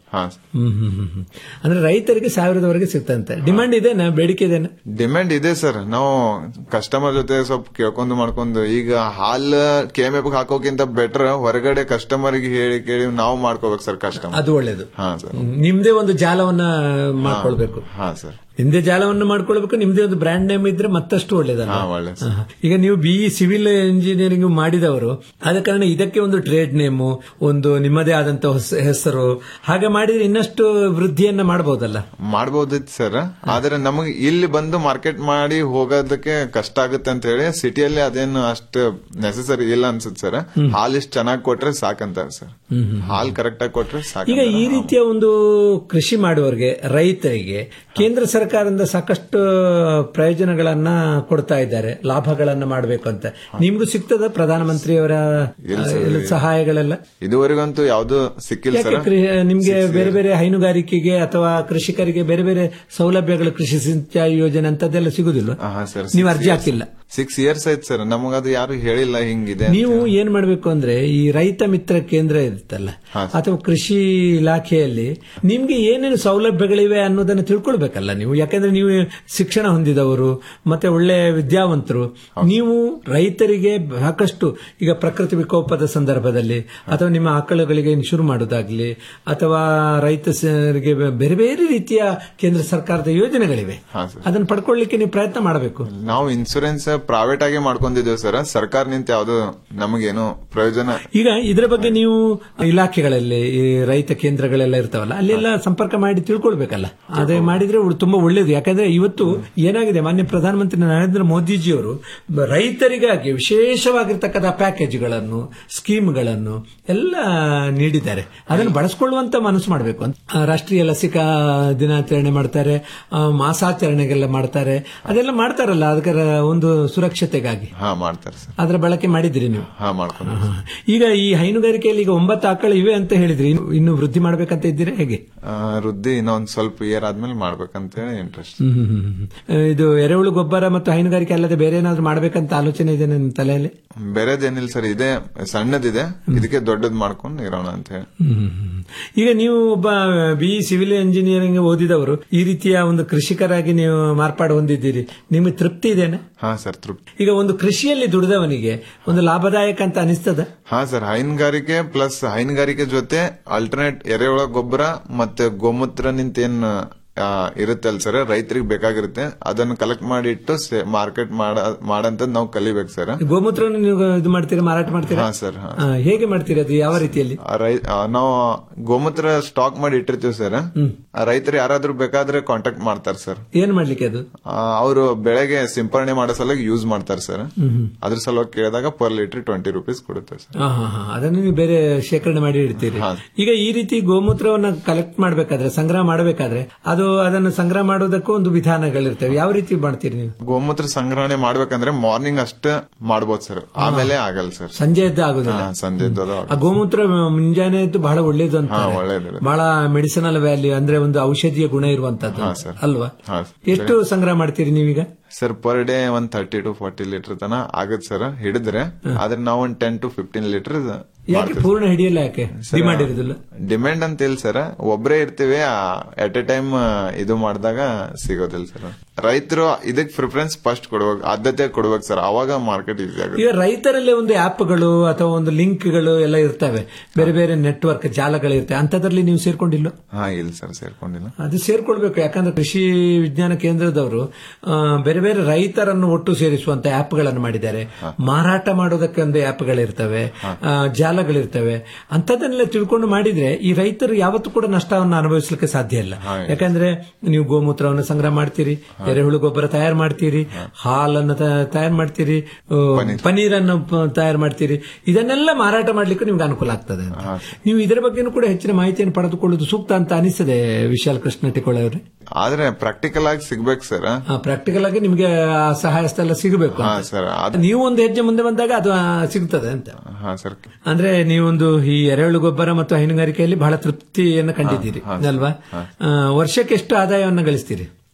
[SPEAKER 16] ಹಾ
[SPEAKER 15] ಹ್ಮ್ ಹ್ಮ್ ಹ್ಮ್ ಹ್ಮ್. ಅಂದ್ರೆ ರೈತರಿಗೆ ಸಾವಿರದವರೆಗೆ ಸಿಗ್ತಂತೆ ಡಿಮಾಂಡ್ ಇದೆನಾ ಬೇಡಿಕೆ ಇದೆನಾ
[SPEAKER 16] ಡಿಮ್ಯಾಂಡ್ ಇದೆ ಸರ್ ನಾವು ಕಸ್ಟಮರ್ ಜೊತೆ ಸ್ವಲ್ಪ ಕೇಳ್ಕೊಂಡು ಮಾಡ್ಕೊಂಡು ಈಗ ಹಾಲ್ ಕೆ ಎಂ ಎಫ್ ಹಾಕೋಕ್ಕಿಂತ ಬೆಟರ್ ಹೊರಗಡೆ ಕಸ್ಟಮರ್ ಹೇಳಿ ಕೇಳಿ ನಾವು ಮಾಡ್ಕೋಬೇಕು ಸರ್ ಕಸ್ಟಮರ್
[SPEAKER 15] ಅದು ಒಳ್ಳೇದು
[SPEAKER 16] ಹಾ ಸರ್
[SPEAKER 15] ಹ್ಮ್. ನಿಮ್ದೇ ಒಂದು ಜಾಲವನ್ನ ಮಾಡ್ಕೊಳ್ಬೇಕು
[SPEAKER 16] ಹಾ ಸರ್
[SPEAKER 15] ನಿಮ್ದೇ ಜಾಲವನ್ನು ಮಾಡ್ಕೊಳ್ಬೇಕು ನಿಮ್ದೇ ಒಂದು ಬ್ರ್ಯಾಂಡ್ ನೇಮ್ ಇದ್ರೆ ಮತ್ತಷ್ಟು ಒಳ್ಳೇದಲ್ಲ
[SPEAKER 16] ಹಾ ಒಳ್ಳೆ
[SPEAKER 15] ಆಹಾ. ಈಗ ನೀವು ಬಿ ಸಿವಿಲ್ ಇಂಜಿನಿಯರಿಂಗ್ ಮಾಡಿದವರು ಆದ ಕಾರಣ ಇದಕ್ಕೆ ಒಂದು ಟ್ರೇಡ್ ನೇಮು ಒಂದು ನಿಮ್ಮದೇ ಆದಂತ ಹೊಸ- ಹೆಸರು ಹಾಗೆ ಮಾಡಿದ್ರೆ ಇನ್ನಷ್ಟು ವೃದ್ಧಿಯನ್ನ ಮಾಡಬಹುದಲ್ಲ
[SPEAKER 16] ಮಾಡ್ಬೋದಿತ್ತು ಸರ್ ಆದ್ರೆ ನಮಗೆ ಇಲ್ಲಿ ಬಂದು ಮಾರ್ಕೆಟ್ ಮಾಡಿ ಹೋಗೋದಕ್ಕೆ ಕಷ್ಟ ಆಗುತ್ತೆ ಅಂತ ಹೇಳಿ ಸಿಟಿಯಲ್ಲಿ ಅದೇನು ಅಷ್ಟು ನೆಸೆಸರಿ ಇಲ್ಲ ಅನ್ಸುತ್ತೆ ಸರ್ ಹಾಲ್ ಇಷ್ಟು ಚೆನ್ನಾಗಿ ಕೊಟ್ರೆ ಸಾಕಂತಾರೆ ಸರ್
[SPEAKER 15] ಹ್ಮ್ ಹ್ಮ್.
[SPEAKER 16] ಹಾಲ್ ಕರೆಕ್ಟ್ ಆಗಿ ಕೊಟ್ರೆ ಸಾಕು
[SPEAKER 15] ಈಗ ಈ ರೀತಿಯ ಒಂದು ಕೃಷಿ ಮಾಡುವವರಿಗೆ ರೈತರಿಗೆ ಕೇಂದ್ರ ಸರ್ಕಾರದಿಂದ ಸಾಕಷ್ಟು ಪ್ರಯೋಜನಗಳನ್ನ ಕೊಡ್ತಾ ಇದ್ದಾರೆ ಲಾಭಗಳನ್ನ ಮಾಡಬೇಕು ಅಂತ ನಿಮ್ಗೂ ಸಿಗ್ತದ ಪ್ರಧಾನಮಂತ್ರಿಯವರ
[SPEAKER 16] ಇಲ್ಲ ಸರ್.
[SPEAKER 15] ಎಲ್ಲ ಸಹಾಯಗಳೆಲ್ಲ
[SPEAKER 16] ಇದುವರೆಗಂತೂ ಯಾವ್ದು ಸಿಕ್ಕಿಲ್ಲ
[SPEAKER 15] ಯಾಕೆ
[SPEAKER 16] ಸರ್
[SPEAKER 15] ಕೃ- ನಿಮ್ಗೆ ಬೇರೆ ಬೇರೆ ಹೈನುಗಾರಿಕೆಗೆ ಅಥವಾ ಕೃಷಿಕರಿಗೆ ಬೇರೆ ಬೇರೆ ಸೌಲಭ್ಯಗಳು ಕೃಷಿ ಸಿಂಚಾಯಿ ಯೋಜನೆ ಅಂತದ್ದೆಲ್ಲ ಸಿಗುದಿಲ್ಲ
[SPEAKER 16] ಹಾ ಸರ್
[SPEAKER 15] ನೀವು ಅರ್ಜಿ ಹಾಕಿಲ್ಲ
[SPEAKER 16] ಸಿಕ್ಸ್ ಇಯರ್ಸ್ ಆಯ್ತು ಸರ್ ನಮಗದು ಯಾರು ಹೇಳಿಲ್ಲ ಹಿಂಗಿದೆ ಅಂತ.
[SPEAKER 15] ನೀವು ಏನ್ ಮಾಡ್ಬೇಕು ಅಂದ್ರೆ ಈ ರೈತ ಮಿತ್ರ ಕೇಂದ್ರ ಇರುತ್ತಲ್ಲ ಅಥವಾ ಕೃಷಿ ಇಲಾಖೆಯಲ್ಲಿ ನಿಮ್ಗೆ ಏನೇನು ಸೌಲಭ್ಯಗಳಿವೆ ಅನ್ನೋದನ್ನ ತಿಳ್ಕೊಳ್ಬೇಕಲ್ಲ ನೀವು ಯಾಕಂದ್ರೆ ನೀವು ಶಿಕ್ಷಣ ಹೊಂದಿದವರು ಮತ್ತೆ ಒಳ್ಳೆ ವಿದ್ಯಾವಂತರು ನೀವು ರೈತರಿಗೆ ಸಾಕಷ್ಟು ಈಗ ಪ್ರಕೃತಿ ವಿಕೋಪದ ಸಂದರ್ಭದಲ್ಲಿ ಅಥವಾ ನಿಮ್ಮ ಆಕಳುಗಳಿಗೆ ಶುರು ಮಾಡೋದಾಗ್ಲಿ ಅಥವಾ ರೈತರಿಗೆ ಬೇರೆ ಬೇರೆ ರೀತಿಯ ಕೇಂದ್ರ ಸರ್ಕಾರದ ಯೋಜನೆಗಳಿವೆ
[SPEAKER 16] ಹಾ ಸರ್
[SPEAKER 15] ಅದನ್ನು ಪಡ್ಕೊಳ್ಳಿಕ್ಕೆ ನೀವು ಪ್ರಯತ್ನ ಮಾಡಬೇಕು
[SPEAKER 16] ನಾವು ಇನ್ಸೂರೆನ್ಸ್ ಪ್ರೈವೇಟ್ ಆಗಿ ಮಾಡ್ಕೊಂಡಿದ್ದೇವೆ ಸರ್ ಸರ್ಕಾರ ನಿಂತ ಯಾವ್ದು ನಮಗೇನು ಪ್ರಯೋಜನ
[SPEAKER 15] ಈಗ ಇದರ ಬಗ್ಗೆ ನೀವು ಇಲಾಖೆಗಳಲ್ಲಿ ಈ ರೈತ ಕೇಂದ್ರಗಳೆಲ್ಲ ಇರ್ತಾವಲ್ಲ ಅಲ್ಲೆಲ್ಲ ಸಂಪರ್ಕ ಮಾಡಿ ತಿಳ್ಕೊಳ್ಬೇಕಲ್ಲ ಅದೇ ಮಾಡಿದ್ರೆ ಉಳ್- ತುಂಬಾ ಒಳ್ಳೇದು ಯಾಕಂದ್ರೆ ಇವತ್ತು ಏನಾಗಿದೆ ಮಾನ್ಯ ಪ್ರಧಾನಮಂತ್ರಿ ನರೇಂದ್ರ ಮೋದಿಜಿಯವರು ಬ- ರೈತರಿಗಾಗಿ ವಿಶೇಷವಾಗಿರ್ತಕ್ಕಂಥ ಪ್ಯಾಕೇಜ್ಗಳನ್ನು ಸ್ಕೀಮ್ಗಳನ್ನು ಎಲ್ಲ ನೀಡಿದ್ದಾರೆ ಅದನ್ನು ಬಳಸ್ಕೊಳ್ಳುವಂತ ಮನಸ್ಸು ಮಾಡಬೇಕು ಅಂತ ಆ, ರಾಷ್ಟ್ರೀಯ ಲಸಿಕಾ ದಿನಾಚರಣೆ ಮಾಡ್ತಾರೆ ಆ, ಮಾಸಾಚರಣೆಗೆಲ್ಲ ಮಾಡ್ತಾರೆ ಅದೆಲ್ಲ ಮಾಡ್ತಾರಲ್ಲ ಅದಕ್ಕೆ ಒಂದು ಸುರಕ್ಷತೆಗಾಗಿ
[SPEAKER 16] ಹಾ ಮಾಡ್ತಾರೆ ಸರ್
[SPEAKER 15] ಅದರ ಬಳಕೆ ಮಾಡಿದ್ರಿ ನೀವು
[SPEAKER 16] ಹಾ ಮಾಡ್ಕೊಂಡು
[SPEAKER 15] ಈಗ ಈ ಹೈನುಗಾರಿಕೆಯಲ್ಲಿ ಈಗ ಒಂಬತ್ತು ಆಕಳು ಇವೆ ಅಂತ ಹೇಳಿದ್ರಿ ಇನ್ನು- ಇನ್ನು ವೃದ್ಧಿ ಮಾಡ್ಬೇಕಂತ ಇದ್ದೀರಾ ಹೇಗೆ
[SPEAKER 16] ಆ, ವೃದ್ಧಿ ಇನ್ನೊಂದ್ ಸ್ವಲ್ಪ ಇಯರ್ ಆದ್ಮೇಲೆ ಮಾಡ್ಬೇಕಂತ ಹೇಳಿ ಇಂಟ್ರೆಸ್ಟ್
[SPEAKER 15] ಹ್ಮ್ ಹ್ಮ್ ಹ್ಮ್ ಹ್ಮ್. ಆ, ಇದು ಎರೆಹುಳು ಗೊಬ್ಬರ ಮತ್ತು ಹೈನುಗಾರಿಕೆ ಅಲ್ಲದೆ ಬೇರೆ ಏನಾದ್ರು ಮಾಡ್ಬೇಕಂತ ಆಲೋಚನೆ ಇದೆ ನಿಮ್ಮ ತಲೆಯಲ್ಲಿ
[SPEAKER 16] ಬೇರೆದೇನಿಲ್ಲ ಸರ್ ಇದೆ ಸಣ್ಣದಿದೆ ಇದಕ್ಕೆ ದೊಡ್ಡದ್ ಮಾಡ್ಕೊಂಡು ಇರೋಣ ಅಂತ ಹೇಳಿ
[SPEAKER 15] ಹ್ಮ್ ಹ್ಮ್ ಹ್ಮ್. ಈಗ ನೀವು ಒಬ್ಬ ಬಿ ಸಿವಿಲ್ ಇಂಜಿನಿಯರಿಂಗ್ ಓದಿದವರು ಈ ರೀತಿಯ ಒಂದು ಕೃಷಿಕರಾಗಿ ನೀವು ಮಾರ್ಪಾಡು ಹೊಂದಿದ್ದೀರಿ ನಿಮಗೆ ತೃಪ್ತಿ ಇದೆನಾ
[SPEAKER 16] ಹಾ ಸರ್ ತೃಪ್ತಿ
[SPEAKER 15] ಈಗ ಒಂದು ಕೃಷಿಯಲ್ಲಿ ದುಡಿದವನಿಗೆ ಒಂದು ಲಾಭದಾಯಕ ಅಂತ ಅನಿಸ್ತದ
[SPEAKER 16] ಹಾ ಸರ್ ಹೈನುಗಾರಿಕೆ ಪ್ಲಸ್ ಹೈನುಗಾರಿಕೆ ಜೊತೆ ಅಲ್ಟರ್ನೇಟ್ ಎರೆಹುಳ ಗೊಬ್ಬರ ಮತ್ತೆ ಗೋಮೂತ್ರ ನಿಂತ ಏನ್ ಆ, ಇರುತ್ತಲ್ಲ ಸರ್ ರೈತರಿಗೆ ಬೇಕಾಗಿರುತ್ತೆ ಅದನ್ನ ಕಲೆಕ್ಟ್ ಮಾಡಿ ಇಟ್ಟು ಮಾರ್ಕೆಟ್ ಮಾಡ ಮಾಡಂತದ್ ನಾವು ಕಲಿಬೇಕು ಸರ್
[SPEAKER 15] ಗೋಮೂತ್ರ ನೀವು ಇದು ಮಾಡ್ತೀರಾ ಮಾರಾಟ ಮಾಡ್ತೀರಾ
[SPEAKER 16] ಹಾ ಸರ್ ಹಾ
[SPEAKER 15] ಆ, ಹೇಗೆ ಮಾಡ್ತೀರಾ ಅದು ಯಾವ ರೀತಿಯಲ್ಲಿ
[SPEAKER 16] ಆ ರೈ- ಆ, ನಾವು ಗೋಮೂತ್ರ ಸ್ಟಾಕ್ ಮಾಡಿ ಇಟ್ಟಿರ್ತೀವಿ ಸರ್ ಆ ರೈತರು ಯಾರಾದ್ರೂ ಬೇಕಾದ್ರೆ ಕಾಂಟ್ಯಾಕ್ಟ್ ಮಾಡ್ತಾರೆ ಸರ್
[SPEAKER 15] ಏನ್ ಮಾಡ್ಲಿಕ್ಕೆ ಅದು
[SPEAKER 16] ಅವರು ಬೆಳೆಗೆ ಸಿಂಪರಣೆ ಮಾಡೋ ಸಲುವಾಗಿ ಯೂಸ್ ಮಾಡ್ತಾರೆ ಸರ್
[SPEAKER 15] ಹ್ಮ್ ಹ್ಮ್.
[SPEAKER 16] ಅದ್ರ ಸಲುವಾಗಿ ಕೇಳಿದಾಗ ಪರ್ ಲೀಟರ್ ಟ್ವೆಂಟಿ ರುಪೀಸ್ ಕೊಡುತ್ತೆ ಸರ್
[SPEAKER 15] ಹಾ, ಹಾ, ಹಾ. ಅದನ್ನು ನೀವು ಬೇರೆ ಶೇಖರಣೆ ಮಾಡಿ ಇಡ್ತೀರಿ ಈಗ ಈ ರೀತಿ ಗೋಮೂತ್ರವನ್ನ ಕಲೆಕ್ಟ್ ಮಾಡಬೇಕಾದ್ರೆ ಸಂಗ್ರಹ ಮಾಡಬೇಕಾದ್ರೆ ಅದು ಅದನ್ನು ಸಂಗ್ರಹ ಮಾಡೋದಕ್ಕೂ ಒಂದು ವಿಧಾನಗಳಿರ್ತವೆ ಯಾವ ರೀತಿ ಮಾಡ್ತೀರಿ ನೀವು
[SPEAKER 16] ಗೋಮೂತ್ರ ಸಂಗ್ರಹಣೆ ಮಾಡ್ಬೇಕಂದ್ರೆ ಮಾರ್ನಿಂಗ್ ಅಷ್ಟ ಮಾಡ್ಬೋದು ಸರ್ ಆಮೇಲೆ ಆಗಲ್ಲ ಸರ್
[SPEAKER 15] ಸಂಜೆ ಎದ್ದು ಆಗುದಿಲ್ಲ
[SPEAKER 16] ಸಂಜೆ ಎದ್ದು ಅದು
[SPEAKER 15] ಆ ಗೋಮೂತ್ರ ಮುಂಜಾನೆ ಎದ್ದು ಬಹಳ ಒಳ್ಳೇದು ಅಂತ
[SPEAKER 16] ಹಾ, ಒಳ್ಳೇದು.
[SPEAKER 15] ಬಹಳ ಮೆಡಿಸಿನಲ್ ವ್ಯಾಲ್ಯೂ ಅಂದ್ರೆ ಒಂದು ಔಷಧೀಯ ಗುಣ ಇರುವಂತದ್ದು
[SPEAKER 16] ಹಾ, ಸರ್.
[SPEAKER 15] ಅಲ್ವಾ
[SPEAKER 16] ಹಾ,
[SPEAKER 15] ಎಷ್ಟು ಸಂಗ್ರಹ ಮಾಡ್ತೀರಿ ನೀವೀಗ
[SPEAKER 16] ಸರ್ ಪರ್ ಡೇ ಒಂದ್ ತರ್ಟಿ ಟು ಫಾರ್ಟಿ ಲೀಟರ್ ತನ ಆಗತ್ ಸರ್ ಹಿಡಿದ್ರೆ ಆದ್ರೆ ನಾವು ಒಂದ್ ಟೆನ್ ಟು ಫಿಫ್ಟೀನ್ ಲೀಟರ್
[SPEAKER 15] ಯಾಕೆ ಪೂರ್ಣ ಹಿಡಿಯಲ್ಲ ಯಾಕೆ ಡಿಮಾಂಡ್ ಇರುದಿಲ್ಲ
[SPEAKER 16] ಡಿಮ್ಯಾಂಡ್ ಅಂತ ಇಲ್ಲ ಸರ್ ಒಬ್ರೇ ಇರ್ತೀವಿ ಎಟ್ ಎ ಟೈಮ್ ಇದು ಮಾಡಿದಾಗ ಸಿಗೋದಿಲ್ಲ ಸರ್ ರೈತರು ಇದಕ್ ಪ್ರಿಫರೆನ್ಸ್ ಫಸ್ಟ್ ಕೊಡ್ಬೇಕು ಆದ್ಯತೆ ಕೊಡ್ಬೇಕು ಸರ್ ಅವಾಗ ಮಾರ್ಕೆಟ್ ಈಸಿ ಆಗುತ್ತೆ
[SPEAKER 15] ಈಗ ರೈತರಲ್ಲೇ ಒಂದು ಆಪ್ಗಳು ಅಥವಾ ಒಂದು ಲಿಂಕ್ಗಳು ಎಲ್ಲ ಇರ್ತವೆ ಬೇರೆ ಬೇರೆ ನೆಟ್ವರ್ಕ್ ಜಾಲಗಳಿರ್ತವೆ ಅಂತದ್ರಲ್ಲಿ ನೀವು ಸೇರ್ಕೊಂಡಿಲ್ಲ
[SPEAKER 16] ಹಾ ಇಲ್ಲ ಸರ್ ಸೇರ್ಕೊಂಡಿಲ್ಲ
[SPEAKER 15] ಅದು ಸೇರ್ಕೊಳ್ಬೇಕು ಯಾಕಂದ್ರೆ ಕೃಷಿ ವಿಜ್ಞಾನ ಕೇಂದ್ರದವರು ಆ, ಬೇರೆ ಬೇರೆ ರೈತರನ್ನು ಒಟ್ಟು ಸೇರಿಸುವಂತ ಆಪ್ಗಳನ್ನು ಮಾಡಿದ್ದಾರೆ ಮಾರಾಟ ಮಾಡೋದಕ್ಕೆ ಒಂದು ಆಪ್ಗಳಿರ್ತವೆ ಆ, ಜಾಲಗಳಿರ್ತವೆ ಅಂತದನ್ನೆಲ್ಲ ತಿಳ್ಕೊಂಡು ಮಾಡಿದ್ರೆ ಈ ರೈತರು ಯಾವತ್ತೂ ಕೂಡ ನಷ್ಟವನ್ನು ಅನುಭವಿಸಲಿಕ್ಕೆ ಸಾಧ್ಯ ಇಲ್ಲ ಯಾಕಂದ್ರೆ ನೀವು ಗೋಮೂತ್ರವನ್ನು ಸಂಗ್ರಹ ಮಾಡ್ತೀರಿ ಎರೆಹುಳು ಗೊಬ್ಬರ ತಯಾರು ಮಾಡ್ತೀರಿ ಹಾಲನ್ನು ತ- ತಯಾರು ಮಾಡ್ತೀರಿ ಆ, ಪನೀರನ್ನು ಪ- ತಯಾರು ಮಾಡ್ತೀರಿ ಇದನ್ನೆಲ್ಲ ಮಾರಾಟ ಮಾಡ್ಲಿಕ್ಕೆ ನಿಮ್ಗೆ ಅನುಕೂಲ ಆಗ್ತದೆ ಅಂತ. ನೀವು ಇದರ ಬಗ್ಗೆನೂ ಕೂಡ ಹೆಚ್ಚಿನ ಮಾಹಿತಿಯನ್ನು ಪಡೆದುಕೊಳ್ಳುವುದು ಸೂಕ್ತ ಅಂತ ಅನಿಸ್ತದೆ ವಿಶಾಲ್ ಕೃಷ್ಣ ಟಿಕೋಳ ಅವರೇ
[SPEAKER 16] ಆದ್ರೆ ಪ್ರಾಕ್ಟಿಕಲ್ ಆಗಿ ಸಿಗ್ಬೇಕು ಸರ್
[SPEAKER 15] ಪ್ರಾಕ್ಟಿಕಲ್ ಆಗಿ ನಿಮ್ಗೆ ಆ ಸಹಾಯ ಎಲ್ಲ ಸಿಗಬೇಕು
[SPEAKER 16] ಹಾ
[SPEAKER 15] ಅಂತ.
[SPEAKER 16] ಸರ್
[SPEAKER 15] ನೀವು ಒಂದು ಹೆಜ್ಜೆ ಮುಂದೆ ಬಂದಾಗ ಅದು ಆ, ಸಿಗ್ತದೆ ಅಂತ
[SPEAKER 16] ಹಾ ಸರ್
[SPEAKER 15] ಅಂದ್ರೆ ನೀವೊಂದು ಈ ಎರೆಹುಳು ಗೊಬ್ಬರ ಮತ್ತು ಹೈನುಗಾರಿಕೆಯಲ್ಲಿ ಬಹಳ ತೃಪ್ತಿಯನ್ನು ಕಂಡಿದ್ದೀರಿ ಅಲ್ವಾ ಆ, ವರ್ಷಕ್ಕೆ ಎಷ್ಟು ಆದಾಯವನ್ನು ಗಳಿಸ್ತೀರಿ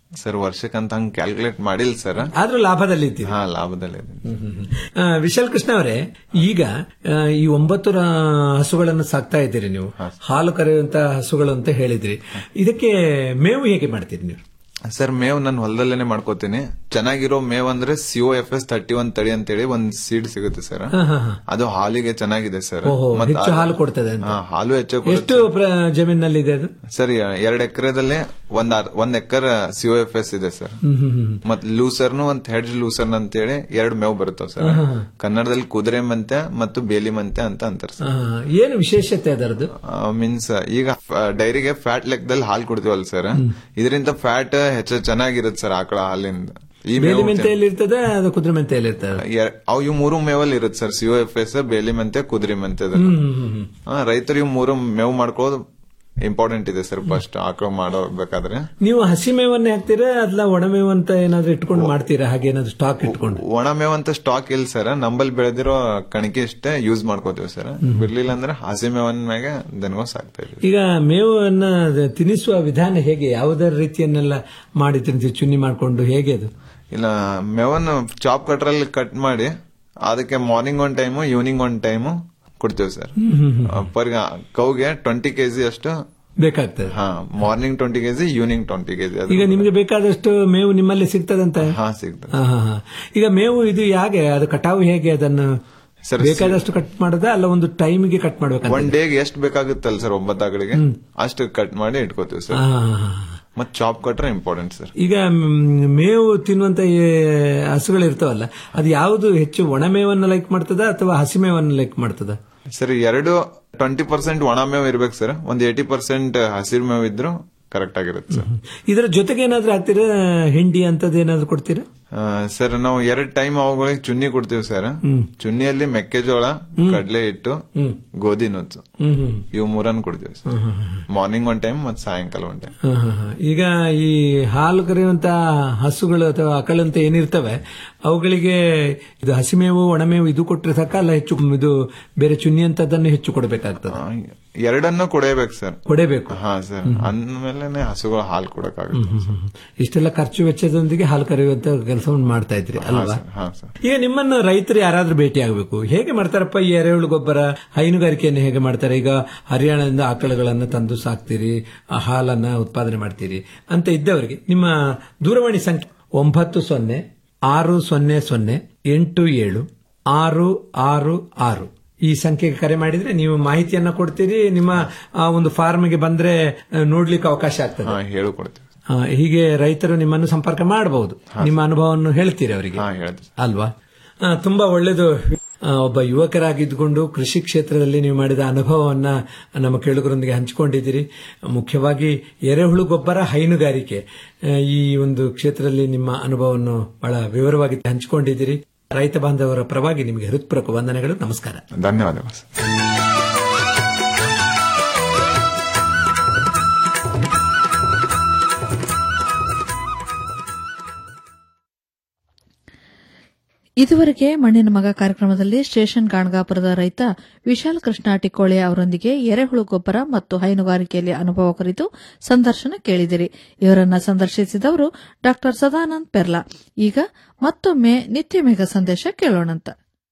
[SPEAKER 16] ಸರ್ ವರ್ಷಕ್ಕಂತ ಹಂಗ್ ಕ್ಯಾಲ್ಕುಲೇಟ್ ಮಾಡಿಲ್ಲ ಸರ್
[SPEAKER 15] ಆದ್ರೂ ಲಾಭದಲ್ಲಿ ಇದ್ದೀವಿ
[SPEAKER 16] ಹಾ ಲಾಭದಲ್ಲಿ
[SPEAKER 15] ಆ, ವಿಶಾಲ್ ಕೃಷ್ಣ ಅವರೇ ಈಗ ಆ, ಈ ಒಂಬತ್ತು ರ- ಹಸುಗಳನ್ನು ಸಾಕ್ತಾ ಇದ್ದೀರಿ ನೀವು ಹಾಲು ಕರೆಯುವಂತ ಹಸುಗಳು ಅಂತ ಹೇಳಿದ್ರಿ ಇದಕ್ಕೆ ಮೇವು ಹೇಗೆ ಮಾಡ್ತೀರಿ ನೀವು
[SPEAKER 16] ಸರ್ ಮೇವ್ ನಾನು ಹೊಲದಲ್ಲೇನೆ ಮಾಡ್ಕೋತೀನಿ ಚೆನ್ನಾಗಿರೋ ಮೇವ್ ಅಂದ್ರೆ CO F S thirty one ತಳಿ ಅಂತೇಳಿ ಒಂದ್ ಸೀಡ್ ಸಿಗುತ್ತೆ ಸರ್
[SPEAKER 15] ಹಾ, ಹಾ, ಹಾ.
[SPEAKER 16] ಅದು ಹಾಲಿಗೆ ಚೆನ್ನಾಗಿದೆ ಸರ್
[SPEAKER 15] ಓಹೋ,
[SPEAKER 16] ಮತ್ತ್
[SPEAKER 15] ಹೆಚ್ಚು
[SPEAKER 16] ಆ-
[SPEAKER 15] ಹಾಲು ಕೊಡ್ತದೆ ಅಂತ.
[SPEAKER 16] ಹಾ, ಹಾಲು ಹೆಚ್ಚು ಕೊಡುತ್ತೆ.
[SPEAKER 15] ಎಷ್ಟು ಪ್ರ- ಜಮೀನಲ್ಲಿ ಇದೆ ಅದು
[SPEAKER 16] ಸರ್ ಎರಡ್ ಎಕರೆದಲ್ಲಿ ಒಂದ್ ಅರ್- ಒಂದ್ ಎಕರ್ ಸಿಒ ಎಫ್ ಎಸ್ ಇದೆ ಸರ್
[SPEAKER 15] ಹ್ಮ್, ಹ್ಮ್, ಹ್ಮ್.
[SPEAKER 16] ಮತ್ ಲೂಸರ್ನು ಒಂದ್ ಹೆಡ್ ಲೂಸರ್ನ್ ಅಂತೇಳಿ ಎರಡ್ ಮೇವ್ ಬರುತ್ತಾವ ಸರ್
[SPEAKER 15] ಹಾ, ಹಾ.
[SPEAKER 16] ಕನ್ನಡದಲ್ಲಿ ಕುದುರೆ ಮೆಂತೆ ಮತ್ತು ಬೇಲಿ ಮೆಂತೆ ಅಂತ ಅಂತಾರೆ ಸರ್
[SPEAKER 15] ಆ, ಏನು ವಿಶೇಷತೆ ಅದರದ್ದು
[SPEAKER 16] ಮೀನ್ಸ್ ಈಗ ಡೈರಿಗೆ ಫ್ಯಾಟ್ ಲೆಕ್ಕದಲ್ಲಿ ಹಾಲು ಕೊಡ್ತೀವಲ್ಲ ಸರ್ ಇದರಿಂದ ಫ್ಯಾಟ್ ಹೆಚ್ಚು ಚೆನ್ನಾಗಿರುತ್ತೆ ಸರ್ ಆಕಳ ಹಾಲಿಂದ ಈ
[SPEAKER 15] ಬೇಲಿ
[SPEAKER 16] ಮೇವು
[SPEAKER 15] ಮೆಂತೆಯಲ್ಲಿ ಇರ್ತದೆ ಅದು ಕುದುರೆ ಮೆಂತೆಯಲ್ಲಿ ಇರ್ತದೆ
[SPEAKER 16] ಎ- ಅವು ಇವು ಮೂರು ಮೇವಲ್ಲಿ ಇರುತ್ತೆ ಸರ್ ಸಿಒ ಎಫ್ ಎಸ್ ಬೇಲಿ ಮೆಂತೆ ಕುದುರೆ ಮೆಂತೆ
[SPEAKER 15] ಹ್ಮ್, ಹ್ಮ್, ಹ್ಮ್, ಹ್ಮ್.
[SPEAKER 16] ರೈತರು ಇವು ಮೂರು ಮೇವು ಮಾಡ್ಕೊಳ್ಳೋದು ಇಂಪಾರ್ಟೆಂಟ್ ಇದೆ ಸರ್ ಫಸ್ಟ್ ಆಕಳ ಮಾಡಬೇಕಾದ್ರೆ
[SPEAKER 15] ನೀವು ಹಸಿ ಮೇವನ್ನೇ ಹಾಕ್ತೀರಾ ಅಲ್ಲ ಒಣಮೇವು ಅಂತ ಏನಾದ್ರು ಇಟ್ಕೊಂಡು ಮಾಡ್ತೀರಾ ಹಾಗೆ ಏನಾದ್ರು ಸ್ಟಾಕ್ ಇಟ್ಕೊಂಡು
[SPEAKER 16] ಒಣ ಮೇವ್ ಅಂತ ಸ್ಟಾಕ್ ಇಲ್ಲ ಸರ್ ನಂಬಲ್ಲಿ ಬೆಳೆದಿರೋ ಕಣಿಕೆ ಇಷ್ಟೇ ಯೂಸ್ ಮಾಡ್ಕೋತೀವಿ ಸರ್ ಬಿಡ್ಲಿಲ್ಲ ಅಂದ್ರೆ ಹಸಿ ಮೇವನ್ ಮ್ಯಾಗೆ ದನಗೋ ಸಾಕ್ತಾ ಇದೀವಿ
[SPEAKER 15] ಈಗ ಮೇವನ್ನ ಅದು ತಿನ್ನಿಸುವ ವಿಧಾನ ಹೇಗೆ ಯಾವುದರ ರೀತಿಯನ್ನೆಲ್ಲ ಮಾಡಿ ತಿನ್ನಿಸಿ ಚುನ್ನಿ ಮಾಡ್ಕೊಂಡು ಹೇಗೆ ಅದು
[SPEAKER 16] ಇಲ್ಲ ಮೇವನ್ ಚಾಪ್ ಕಟ್ರಲ್ಲಿ ಕಟ್ ಮಾಡಿ ಅದಕ್ಕೆ morning one time evening one time ಕೊಡ್ತೀವಿ ಸರ್
[SPEAKER 15] ಹ್ಮ್, ಹ್ಮ್, ಹ್ಮ್.
[SPEAKER 16] ಪರ್ ಕೌಗೆ ಟ್ವೆಂಟಿ ಕೆಜಿ ಅಷ್ಟು
[SPEAKER 15] ಬೇಕಾಗ್ತದೆ
[SPEAKER 16] ಹಾ morning twenty KG evening twenty KG
[SPEAKER 15] ಈಗ ನಿಮಗೆ ಬೇಕಾದಷ್ಟು ಮೇವು ನಿಮ್ಮಲ್ಲಿ ಸಿಗ್ತದಂತ
[SPEAKER 16] ಹಾ ಸಿಗ್ತದೆ
[SPEAKER 15] ಹಾ, ಹಾ, ಹಾ. ಈಗ ಮೇವು ಇದು ಹೇಗೆ ಅದು ಕಟಾವು ಹೇಗೆ ಅದನ್ನು
[SPEAKER 16] ಸರ್,
[SPEAKER 15] ಬೇಕಾದಷ್ಟು ಕಟ್ ಮಾಡದ ಅಲ್ಲ ಒಂದು ಟೈಮಿಗೆ ಕಟ್ ಮಾಡ್ಬೇಕಂತ
[SPEAKER 16] ಒನ್ ಡೇಗೆ ಎಷ್ಟು ಬೇಕಾಗುತ್ತಲ್ಲ ಸರ್ ಒಂಬತ್ತು ಆಕಳಿಗೆ ಅಷ್ಟು ಕಟ್ ಮಾಡಿ ಇಟ್ಕೋತೀವಿ ಸರ್
[SPEAKER 15] ಹಾ, ಹಾ, ಹಾ.
[SPEAKER 16] ಮತ್ ಚಾಪ್ ಕಟ್ರೆ ಇಂಪಾರ್ಟೆಂಟ್ ಸರ್
[SPEAKER 15] ಈಗ ಮ್, ಮೇವು ತಿನ್ನುವಂತ ಈ ಹಸುಗಳು ಇರ್ತಾವಲ್ಲ ಅದು ಯಾವುದು ಹೆಚ್ಚು ಒಣ ಮೇವನ್ನು ಲೈಕ್ ಮಾಡ್ತದ ಅಥವಾ ಹಸಿ ಮೇವನ್ನು ಲೈಕ್ ಮಾಡ್ತದ
[SPEAKER 16] ಸರ್ ಎರಡು ಟ್ವೆಂಟಿ ಪರ್ಸೆಂಟ್ ಒಣ ಮೇವ್ ಇರ್ಬೇಕು ಸರ್ ಒಂದ್ ಏಟಿ ಪರ್ಸೆಂಟ್ ಹಸಿರು ಮೇವ್ ಇದ್ರು ಕರೆಕ್ಟ್ ಆಗಿರುತ್ತೆ ಸರ್
[SPEAKER 15] ಇದರ ಜೊತೆಗೆ ಏನಾದ್ರೂ ಹಾಕ್ತೀರಾ ಹಿಂಡಿ ಅಂತದ್ದು ಏನಾದ್ರು ಕೊಡ್ತೀರಾ
[SPEAKER 16] ಆ, ಸರ್ ನಾವು ಎರಡ್ ಟೈಮ್ ಅವುಗಳಿಗೆ ಚುನ್ನಿ ಕೊಡ್ತೀವಿ ಸರ್
[SPEAKER 15] ಹ್ಮ್.
[SPEAKER 16] ಚುನ್ನಿಯಲ್ಲಿ ಮೆಕ್ಕೆಜೋಳ ಕಡಲೆ ಹಿಟ್ಟು
[SPEAKER 15] ಹ್ಮ್.
[SPEAKER 16] ಗೋಧಿ ನುಚ್ಚು
[SPEAKER 15] ಹ್ಮ್, ಹ್ಮ್.
[SPEAKER 16] ಇವು ಮೂರನ್ನು ಕೊಡ್ತೀವಿ ಸರ್
[SPEAKER 15] ಹ್ಮ್, ಹ್ಮ್, ಹ್ಮ್.
[SPEAKER 16] ಮಾರ್ನಿಂಗ್ ಒನ್ ಟೈಮ್ ಮತ್ತು ಸಾಯಂಕಾಲ ಒನ್ ಟೈಮ್
[SPEAKER 15] ಹಾ, ಹಾ, ಹಾ. ಈಗ ಈ ಹಾಲು ಕರೆಯುವಂತ ಹಸುಗಳು ಅಥವಾ ಆಕಳಂತ ಏನಿರ್ತವೆ ಅವುಗಳಿಗೆ ಇದು ಹಸಿಮೇವು ಒಣಮೇವು ಇದು ಕೊಟ್ಟರೆ ಸಾಕ ಅಲ್ಲ ಹೆಚ್ಚು ಇದು ಬೇರೆ ಚುನ್ನಿ ಅಂತದನ್ನು ಹೆಚ್ಚು ಕೊಡಬೇಕಾಗ್ತದೆ
[SPEAKER 16] ಎರಡನ್ನೂ ಕೊಡೇಬೇಕು ಸರ್
[SPEAKER 15] ಕೊಡೇಬೇಕು
[SPEAKER 16] ಹಾ ಸರ್ ಅಂದ್ಮೇಲೆ ಹಸುಗಳು ಹಾಲು ಕೊಡಕ್ಕಾಗುತ್ತೆ
[SPEAKER 15] ಹ್ಮ್, ಹ್ಮ್, ಹ್ಮ್. ಇಷ್ಟೆಲ್ಲ ಖರ್ಚು ವೆಚ್ಚದೊಂದಿಗೆ ಹಾಲು ಕರೆಯುವಂತ ಕೆಲಸವನ್ನು ಮಾಡ್ತಾ ಇದ್ರಿ
[SPEAKER 16] ಹಾ
[SPEAKER 15] ಅಲ್ವಾ
[SPEAKER 16] ಸರ್ ಹಾ ಸರ್
[SPEAKER 15] ಈಗ ನಿಮ್ಮನ್ನು ರೈತರು ಯಾರಾದ್ರೂ ಭೇಟಿ ಆಗಬೇಕು ಹೇಗೆ ಮಾಡ್ತಾರಪ್ಪ ಈ ಎರೆಹುಳು ಗೊಬ್ಬರ ಹೈನುಗಾರಿಕೆಯನ್ನು ಹೇಗೆ ಮಾಡ್ತಾರೆ ಈಗ ಹರಿಯಾಣದಿಂದ ಆಕಳುಗಳನ್ನು ತಂದು ಸಾಕ್ತೀರಿ ಆ ಹಾಲನ್ನ ಉತ್ಪಾದನೆ ಮಾಡ್ತೀರಿ ಅಂತ ಇದ್ದವರಿಗೆ ನಿಮ್ಮ ದೂರವಾಣಿ ಸಂಖ್ಯೆ ಒಂಬತ್ತು ಸೊನ್ನೆ ಆರು ಸೊನ್ನೆ ಸೊನ್ನೆ ಎಂಟು ಏಳು ಆರು ಆರು ಆರು ಈ ಸಂಖ್ಯೆಗೆ ಕರೆ ಮಾಡಿದ್ರೆ ನೀವು ಮಾಹಿತಿಯನ್ನ ಕೊಡ್ತೀರಿ ನಿಮ್ಮ ಆ ಒಂದು ಫಾರ್ಮ್ಗೆ ಬಂದ್ರೆ ಆ, ನೋಡ್ಲಿಕ್ಕೆ ಅವಕಾಶ ಆಗ್ತದೆ
[SPEAKER 16] ಹಾ ಹೇಳಿಕೊಡ್ತೀವಿ
[SPEAKER 15] ಆ, ಹೀಗೆ ರೈತರು ನಿಮ್ಮನ್ನು ಸಂಪರ್ಕ ಮಾಡಬಹುದು ನಿಮ್ಮ ಅನುಭವವನ್ನು ಹೇಳ್ತೀರಿ ಅವರಿಗೆ
[SPEAKER 16] ಹಾ ಹೇಳ್ತೀವಿ
[SPEAKER 15] ಅಲ್ವಾ ಆ, ತುಂಬಾ ಒಳ್ಳೆಯದು ಆ, ಒಬ್ಬ ಯುವಕರಾಗಿದ್ದುಕೊಂಡು ಕೃಷಿ ಕ್ಷೇತ್ರದಲ್ಲಿ ನೀವು ಮಾಡಿದ ಅನುಭವವನ್ನ ನಮ್ಮ ಕೇಳುಗರೊಂದಿಗೆ ಹಂಚಿಕೊಂಡಿದ್ದೀರಿ ಮುಖ್ಯವಾಗಿ ಎರೆಹುಳು ಗೊಬ್ಬರ ಹೈನುಗಾರಿಕೆ ಆ, ಈ ಒಂದು ಕ್ಷೇತ್ರದಲ್ಲಿ ನಿಮ್ಮ ಅನುಭವವನ್ನು ಬಹಳ ವಿವರವಾಗಿ ಹಂಚಿಕೊಂಡಿದ್ದೀರಿ ರೈತ ಬಾಂಧವರ ಪರವಾಗಿ ನಿಮಗೆ ಹೃತ್ಪೂರ್ವಕ ವಂದನೆಗಳು ನಮಸ್ಕಾರ
[SPEAKER 16] ಧನ್ಯವಾದಗಳು ಸರ್
[SPEAKER 1] ಇದುವರೆಗೆ ಮಣ್ಣಿನ ಮಗ ಕಾರ್ಯಕ್ರಮದಲ್ಲಿ ಸ್ಟೇಷನ್ ಗಾಣಗಾಪುರದ ರೈತ ವಿಶಾಲ್ ಕೃಷ್ಣ ಟಿಕ್ಕೋಳೆ ಅವರೊಂದಿಗೆ ಎರೆಹುಳು ಗೊಬ್ಬರ ಮತ್ತು ಹೈನುಗಾರಿಕೆಯಲ್ಲಿ ಅನುಭವ ಕುರಿತು ಸಂದರ್ಶನ ಕೇಳಿದಿರಿ ಇವರನ್ನ ಸಂದರ್ಶಿಸಿದವರು ಡಾ ಸದಾನಂದ್ ಪೆರ್ಲಾ ಈಗ ಮತ್ತೊಮ್ಮೆ ನಿತ್ಯ ಮೇಘ ಸಂದೇಶ ಕೇಳೋಣಂತ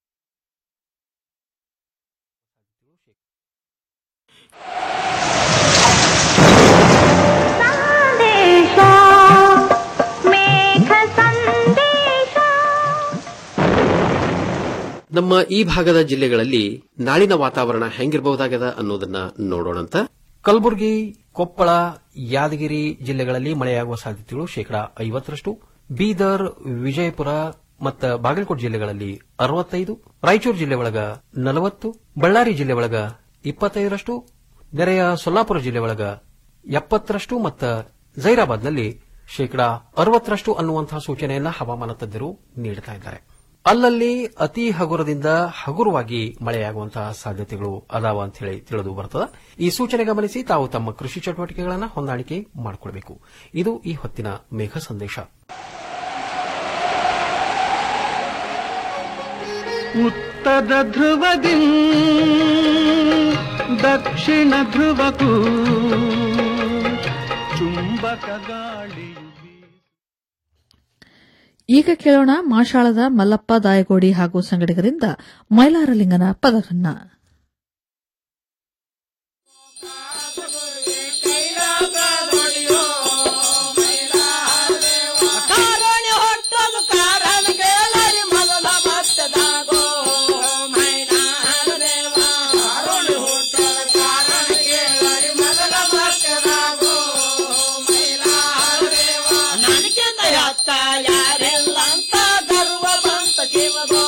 [SPEAKER 11] ನಮ್ಮ ಈ ಭಾಗದ ಜಿಲ್ಲೆಗಳಲ್ಲಿ ನಾಳಿನ ವಾತಾವರಣ ಹೆಂಗಿರಬಹುದಾಗದ ಅನ್ನೋದನ್ನ ನೋಡೋಣಂತ
[SPEAKER 12] ಕಲಬುರಗಿ ಕೊಪ್ಪಳ ಯಾದಗಿರಿ ಜಿಲ್ಲೆಗಳಲ್ಲಿ ಮಳೆಯಾಗುವ ಸಾಧ್ಯತೆಗಳು ಶೇಕಡಾ ಐವತ್ತರಷ್ಟು ಬೀದರ್ ವಿಜಯಪುರ ಮತ್ತು ಬಾಗಲಕೋಟೆ ಜಿಲ್ಲೆಗಳಲ್ಲಿ ಅರವತ್ತೈದು ರಾಯಚೂರು ಜಿಲ್ಲೆ ಒಳಗ ನಲವತ್ತು ಬಳ್ಳಾರಿ ಜಿಲ್ಲೆ ಒಳಗ ಇಪ್ಪತ್ತೈದರಷ್ಟು ನೆರೆಯ ಸೊಲ್ಲಾಪುರ ಜಿಲ್ಲೆ ಒಳಗ ಎಪ್ಪತ್ತರಷ್ಟು ಮತ್ತು ಜೈರಾಬಾದ್ನಲ್ಲಿ ಶೇಕಡಾ ಅರವತ್ತರಷ್ಟು ಅನ್ನುವಂತಹ ಸೂಚನೆಯನ್ನ ಹವಾಮಾನ ತಜ್ಞರು ನೀಡುತ್ತಾ ಇದ್ದಾರೆ ಅಲ್ಲಲ್ಲಿ ಅತಿ ಹಗುರದಿಂದ ಹಗುರವಾಗಿ ಮಳೆಯಾಗುವಂತಹ ಸಾಧ್ಯತೆಗಳು ಅದಾವ ಅಂತ ಹೇಳಿ ತಿಳಿದು ಬರ್ತದೆ ಈ ಸೂಚನೆ ಗಮನಿಸಿ ತಾವು ತಮ್ಮ ಕೃಷಿ ಚಟುವಟಿಕೆಗಳನ್ನು ಹೊಂದಾಣಿಕೆ ಮಾಡಿಕೊಳ್ಬೇಕು ಇದು ಈ ಹೊತ್ತಿನ ಮೇಘ ಸಂದೇಶ
[SPEAKER 13] ಉತ್ತರ ಧ್ರುವದಿ ದಕ್ಷಿಣ ಧ್ರುವಕ್ಕೂ ಚುಂಬಕ ಗಾಳಿಯು
[SPEAKER 1] ಈಗ ಕೇಳೋಣ ಮಾಷಾಳದ ಮಲ್ಲಪ್ಪ ದಾಯಗೋಡಿ ಹಾಗೂ ಸಂಗಡಿಗರಿಂದ ಮೈಲಾರಲಿಂಗನ ಪದವನ್ನ
[SPEAKER 14] ಕಾರಣಿ ಹೊಟ್ಟದು ಕಾರಣ ಕೇಳರಿ ಮೊದಲ ಮತ್ತದಾಗೋ ಮೈನಾರ ದೇವ ಕಾರಣಿ ಹುಟ್ಟದ ಕಾರಣ ಕೇಳರಿ ಮೊದಲ ಮತ್ತದಾಗೋ ಮೈನಾರ ದೇವ ನನಗಿಂತ ಹತ್ತ ಯಾರೆಲ್ಲ ಅಂತ ಗರ್ವ ಬಂತ ಕಿವಗೋ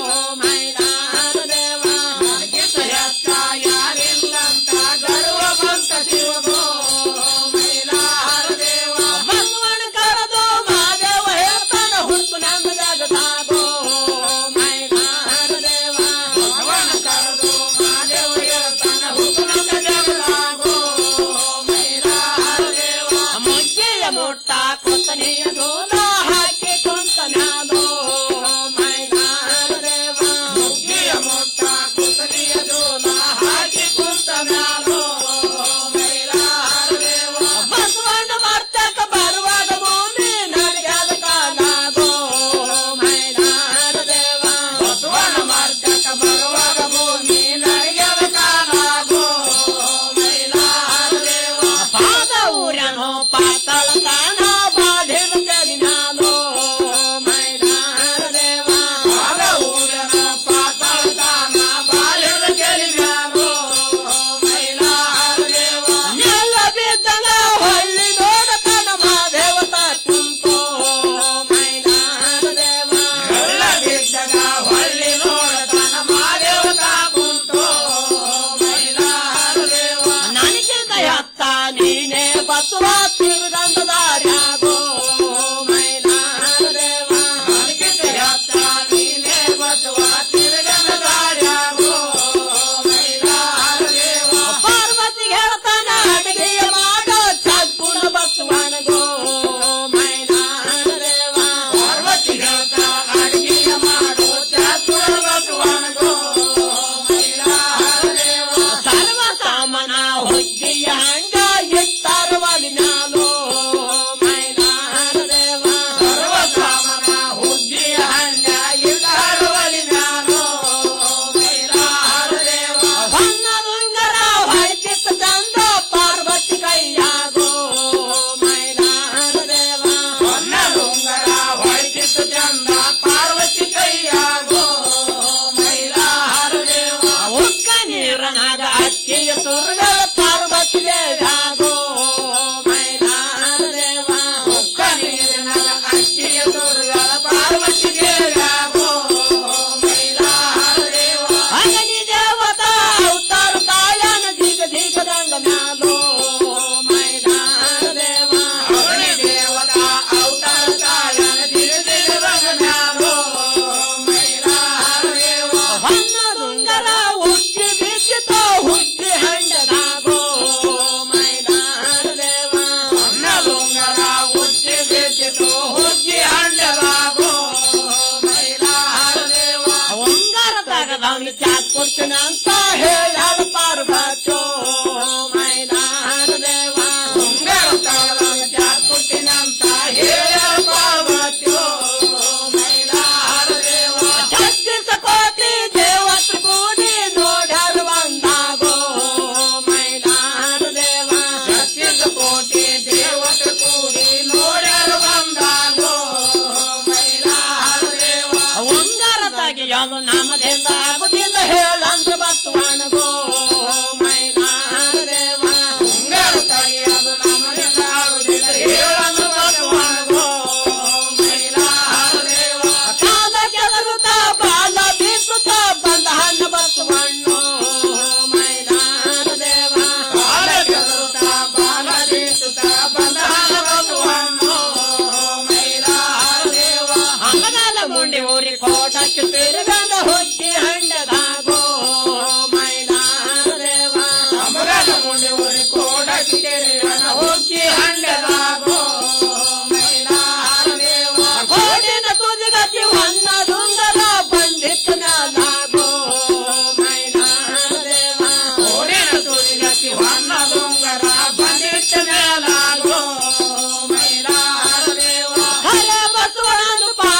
[SPEAKER 14] ಮೈನಾರ ದೇವ ನನಗಿಂತ ಹತ್ತ ಯಾರೆಲ್ಲ ಅಂತ ಗರ್ವ ಬಂತ ಕಿವಗೋ ಮೈನಾರ ದೇವ ಬಸವನ ಕರೆದು ಮಾದೇವ ಹೇಳ್ತಾನ ಹುಟ್ಟು ನಮ್ಮ ಜಗದಾಗೋ ಮೈನಾರ ದೇವ ಬಸವನ ಕರೆದು ಮಾದೇವ ಹೇಳ್ತಾನ ಹುಟ್ಟು ನಮ್ಮ ಜಗದಾಗೋ ಮೈನಾರ ದೇವ ಮುಜ್ಜೆಯ ಮುಟ್ಟ ಕೊತ್ತನೆಯ ದೂಲ ಹಾಕಿ ಕುಂತ ಮ್ಯಾಲೋ ಮೈನಾರ ದೇವ ಮುಜ್ಜೆಯ ಮುಟ್ಟ ಕೊತ್ತನೆಯ ದೂಲ ಹಾಕಿ ಕುಂತ ಮ್ಯಾಲೋ ಮೈನಾರ ದೇವ ಬಸವಣ್ಣ ಮರ್ತಕ ಬರುವಾಗ ಭೂಮಿ ನಡೆಯದ ಕಾಲಾಗೋ ಮೈನಾರ ದೇವ ಬಸವಣ್ಣ ಮರ್ತಕ ಬರುವಾಗ ಭೂಮಿ ನಡೆಯದ ಕಾಲಾಗೋ ಮೈನಾರ ದೇವ ಪಾದ ಊರನೋ ಪಾತಾಳ ತಾಣ ಬಾಧಿನ ಕರಿನಾಲೋ ಮೈನಾರ ದೇವ ಪಾದ ಊರನೋ ಪಾತಾಳ ತಾಣ ಬಾಧಿನ ಕರಿನಾಲೋ ಮೈನಾರ ದೇವ ನೆಲ ಬಿದ್ದಂಗ ಹೊಳ್ಳಿ ನೋಡತನ ಮಾದೇವತ ಕುಂತೋ ಮೈನಾರ ದೇವ ನೆಲ ಬಿದ್ದಂಗ ಹೊಳ್ಳಿ ನೋಡತನ ಮಾದೇವತ ಕುಂತೋ ಮೈನಾರ ದೇವ ನನಗಿಂತ ಹತ್ತ ನೀನೇ ಬಸವ ತಿರುಗಂದ ದಾರ್ಯಾಗೋ ಮೈನಾರ ದೇವ ನನಗಿಂತ ಹತ್ತ ನೀನೇ ಬಸವ ತಿರುಗಂದ ದಾರ್ಯಾಗೋ ಮೈನಾರ ದೇವ ಪಾರ್ವತಿ ಹೇಳ್ತಾನ ಅಡಿಗೆಯ ಮಾಡೋ ಚಗ್ಗುಣ ಬಸವನಗೋ ಮೈನಾರ ದೇವ ಪಾರ್ವತಿ ಹೇಳ್ತಾನ ಅಡಿಗೆಯ ಮಾಡೋ ಚಗ್ಗುಣ ಬಸವನಗೋ ಮೈನಾರ ದೇವ ಸರ್ವ ಸಾಮನ ಹುಗ್ಗಿಯ ಹಂಗ ಇಟ್ಟಾರ ಮ್ಯಾಲೋ ಮೈನಾರ ದೇವ ಸರ್ವ ಸಾಮನ ಹುಗ್ಗಿಯ ಹಂಗ ಇಟ್ಟಾರ ಮ್ಯಾಲೋ ಮೈನಾರ ದೇವ ಹೊನ್ನದುಂಗರ ಹೊಯ್ತಿತ್ತ ಚಂದ ಪಾರ್ವತಿ ಕೈಯಾಗೋ ಮೈನಾರ ದೇವ ಹೊನ್ನದುಂಗರ ಹೊಯ್ತಿತ್ತ ಚಂದ ಪಾರ್ವತಿ ಕೈಯಾಗೋ ಮೈಲಾರ ದೇವ ಉಕ್ಕ ನೀರನಾಗ ಅಕ್ಕಿಯ ತುರ್ಗಳ ಪಾರ್ವತಿ ದೇವ್ಯಾಗೋ ಮೈಲಾರ ದೇವ ಉಕ್ಕ ನೀರಿನಾಗ ಅಕ್ಕಿಯ ತುರ್ಗಳ ಪಾರ್ವತಿ ದೇವ್ಯಾಗೋ ಮೈಲಾರ ದೇವ ಅಗನಿ ದೇವತಾ ಅವತಾರ ಕಾಯನ ದಿಗ ದಿಗದಂಗ ಮ್ಯಾಲೋ ಮೈಲಾರ ದೇವ ಅಗನಿ ದೇವತಾ ಅವತಾರ ಕಾಯನ ದಿಗ ದಿಗದಂಗ ಮ್ಯಾಲೋ ಮೈಲಾರ ದೇವ ಹೊನ್ನದುಂಗರ ಹುಗ್ಗಿ ಬಿದ್ದಿತೋ ಹುಗ್ಗಿ ಹಂಡದಾಗೋ ಮೈಲಾರ ದೇವ ಹೊನ್ನದುಂಗರ ಹುಗ್ಗಿ ಬಿದ್ದಿತೋ ಹುಗ್ಗಿ ಹಂಡದಾಗೋ ಮೈಲಾರ ದೇವ ಉಂಗರ ತಗದವನು ಚಾತ್ ಕೊಡ್ತೀನಂತ ಹೇಳ್ಯಾರ ಪಾರ್ವತೋ ಮೈಲಾರ ದೇವ ಉಂಗರ ತಗದವನು ಚಾತ್ ಕೊಡ್ತೀನಂತ ಹೇಳ್ಯಾರ ಪಾರ್ವತೋ ಮೈಲಾರ ದೇವ ಛತ್ತೀಸ ಕೋಟಿ ದೇವತ್ರ ಕೂಡಿ ನೋಡ್ಯಾರ ಬಂದಾಗೋ ಮೈಲಾರ ದೇವ ಛತ್ತೀಸ ಕೋಟಿ ದೇವತ್ರ ಕೂಡಿ ನೋಡ್ಯಾರ ಬಂದಾಗೋ ಮೈಲಾರ ದೇವ ಉಂಗರ ತೆಗೆಯೋದು ನಾಮದಿಂದ ಆಗುತ್ತಿಲ್ಲ ಹೇಳಂತ ಬಸವನಗೋ ಮೈಲಾರ ದೇವ ಉಂಗರ ತೆಗೆಯೋದು ನಾಮದಿಂದ ಆಗುತ್ತಿಲ್ಲ ಹೇಳಂತ ಬಸವನಗೋ ಮೈಲಾರ ದೇವ ಕಾಲ ಕೆದರುತ್ತ ಬಾಲ ಬೀಸುತ್ತ ಬಂದ ಹಣ್ಣು ಬಸವಣ್ಣು ಮೈಲಾರ ದೇವ ಕಾಲ ಕೆದರುತ್ತ ಬಾಲ ಬೀಸುತ್ತ ಬಂದ ಹಣ್ಣು ಬಸವಣ್ಣು ಮೈಲಾರ ದೇವ ಹಂಗನಾಲ ಮುಂಡಿ ಊರಿ ಕೋಟಕ್ಕೆ ತಿರುಗಂದ ಹುಟ್ಟಿ ಹಂಡದಾಗೋ ಮೈಲಾರ ದೇವ ಹಂಗನಾಲ ಮುಂಡಿ ಊರಿ ಕೋಟಕ್ಕೆ ತಿರುಗಂದ ಹುಟ್ಟಿ ಹಂಡದಾಗೋ ಮೈಲಾರ ದೇವ ಕೋಟಿನ ತುದಿಗತಿ ಹೊನ್ನ ದುಂಗರ ಬಂದಿತ್ತು ನಾನಾಗೋ ಮೈಲಾರ ದೇವ ಕೋಟಿನ ತುದಿಗತಿ ಹೊನ್ನ ದುಂಗರ ಬಂದಿತ್ತು ನಾನಾಗೋ ಮೈಲಾರ ದೇವ ಹರೇ ಬಸವಣ್ಣನ ಪಾ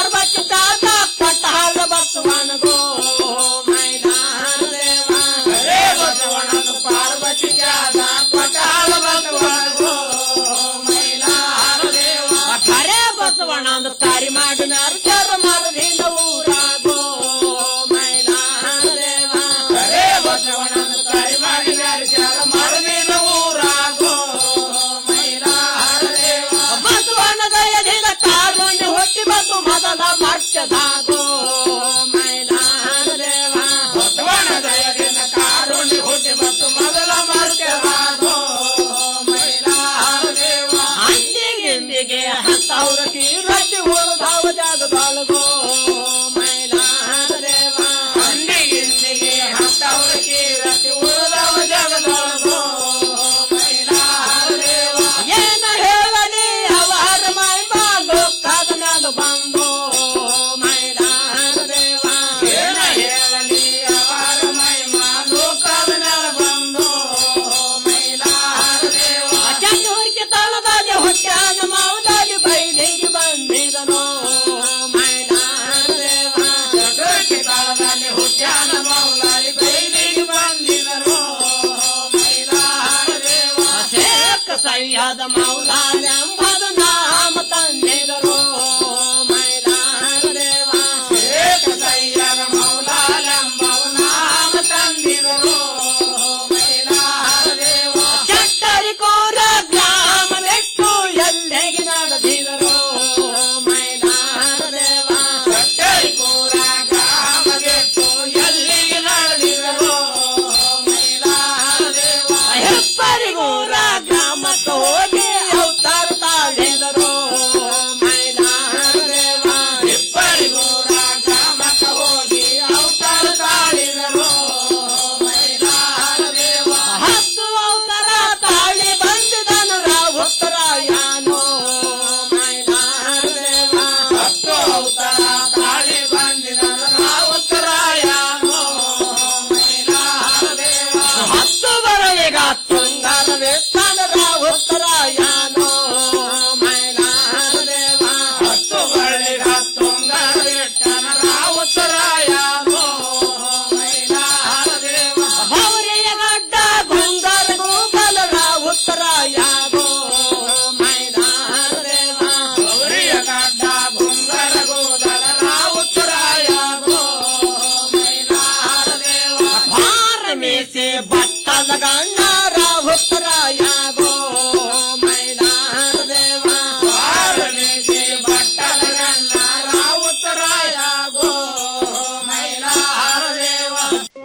[SPEAKER 14] ಸೈಯದ ಮೌಲಾನೆಂಬುದು ನಾಮ ತಂದಿದರು ಮೈಲಾರ ದೇವ ಶೇಖ ಸೈಯದ ಮೌಲಾನೆಂಬುದು ನಾಮ ತಂದಿದರು ಮೈಲಾರ ದೇವ ಚಟ್ಟರಿಕೋರ ಗ್ರಾಮ ಬಿಟ್ಟು ಎಲ್ಲಿಗೆ ನಡೆದಿದರು ಮೈಲಾರ ದೇವ ಚಟ್ಟರಿಕೋರ ಗ್ರಾಮ ಬಿಟ್ಟು ಎಲ್ಲಿಗೆ ನಡೆದಿದರು ಮೈಲಾರ ದೇವ ಹೆಪ್ಪರಿಗೂರ ಗ್ರಾಮಕ್ಕೆ ಹೋಗಿ ಅವತಾರ ತಾಳಿದರು ಮೈಲಾರ ದೇವ ಹೆಪ್ಪರಿಗೂರ ಗ್ರಾಮಕ್ಕೆ ಹೋಗಿ ಅವತಾರ ತಾಳಿದರು ಮೈಲಾರ ದೇವ ಹತ್ತು ಅವತಾರ ತಾಳಿ ಬಂದಿದನು ಉತ್ತರಾಯಣೋ ಮೈಲಾರ ದೇವ ಹತ್ತು ಅವತಾರ ತಾಳಿ ಬಂದಿದನು ಉತ್ತರಾಯಣೋ ಮೈಲಾರ ದೇವ ಹತ್ತು ಬರಲಿಗ ತುಂಗರ ವೇತನರ ಉತ್ತರಾಯಣೋ ಮೈಲಾರ ದೇವ ಹತ್ತು ಬರಲಿಗ ತುಂಗರ ವೇತನರ ಉತ್ತರಾಯಣೋ ಮೈಲಾರ ದೇವ ಅವರಿಯ ಗಡ್ಡ ಬಂಗಾರ ಗೋಪಾಲರ ಉತ್ತರಾಯಣೋ ಮೈಲಾರ ದೇವ ಅವರಿಯ ಗಡ್ಡ ಬಂಗಾರ ಗೋದಲರ ಉತ್ತರಾಯಣೋ ಮೈಲಾರ ದೇವ ಭಾರ ಮೇಸಿ ಬಟ್ಟದ ಗಣ್ಣರ ಉತ್ತರಾಯಣೋ ಮೈಲಾರ ದೇವ ಭಾರ ಮೇಸಿ ಬಟ್ಟದ ಗಣ್ಣರ ಉತ್ತರಾಯಣೋ ಮೈಲಾರ ದೇವ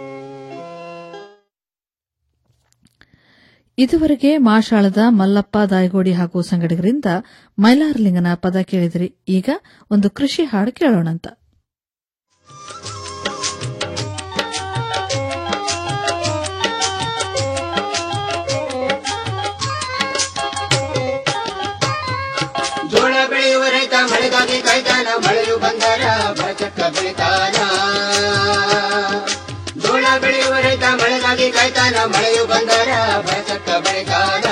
[SPEAKER 1] ಇದುವರೆಗೆ ಮಾಶಾಳದ ಮಲ್ಲಪ್ಪ ದಾಯಗೋಡಿ ಹಾಗೂ ಸಂಗಡಿಗರಿಂದ ಮೈಲಾರಲಿಂಗನ ಪದ ಕೇಳಿದ್ರಿ ಈಗ ಒಂದು ಕೃಷಿ ಹಾಡು ಕೇಳೋಣಂತ
[SPEAKER 17] ಜೋಳ ಬೆಳೆಯುವ ರೈತ ಮಳೆಗಾಗಿ ಕಾಯ್ತಾನ ಮಳೆಯು ಬಂದರ ಬರಚಕ್ಕ ಬೆಳಿತಾನ ಜೋಳ ಬೆಳೆಯುವ ರೈತ ಮಳೆಗಾಗಿ ಕಾಯ್ತಾನ ಮಳೆಯು ಬಂದರ ಬರಚಕ್ಕ ಬೆಳಿತಾನ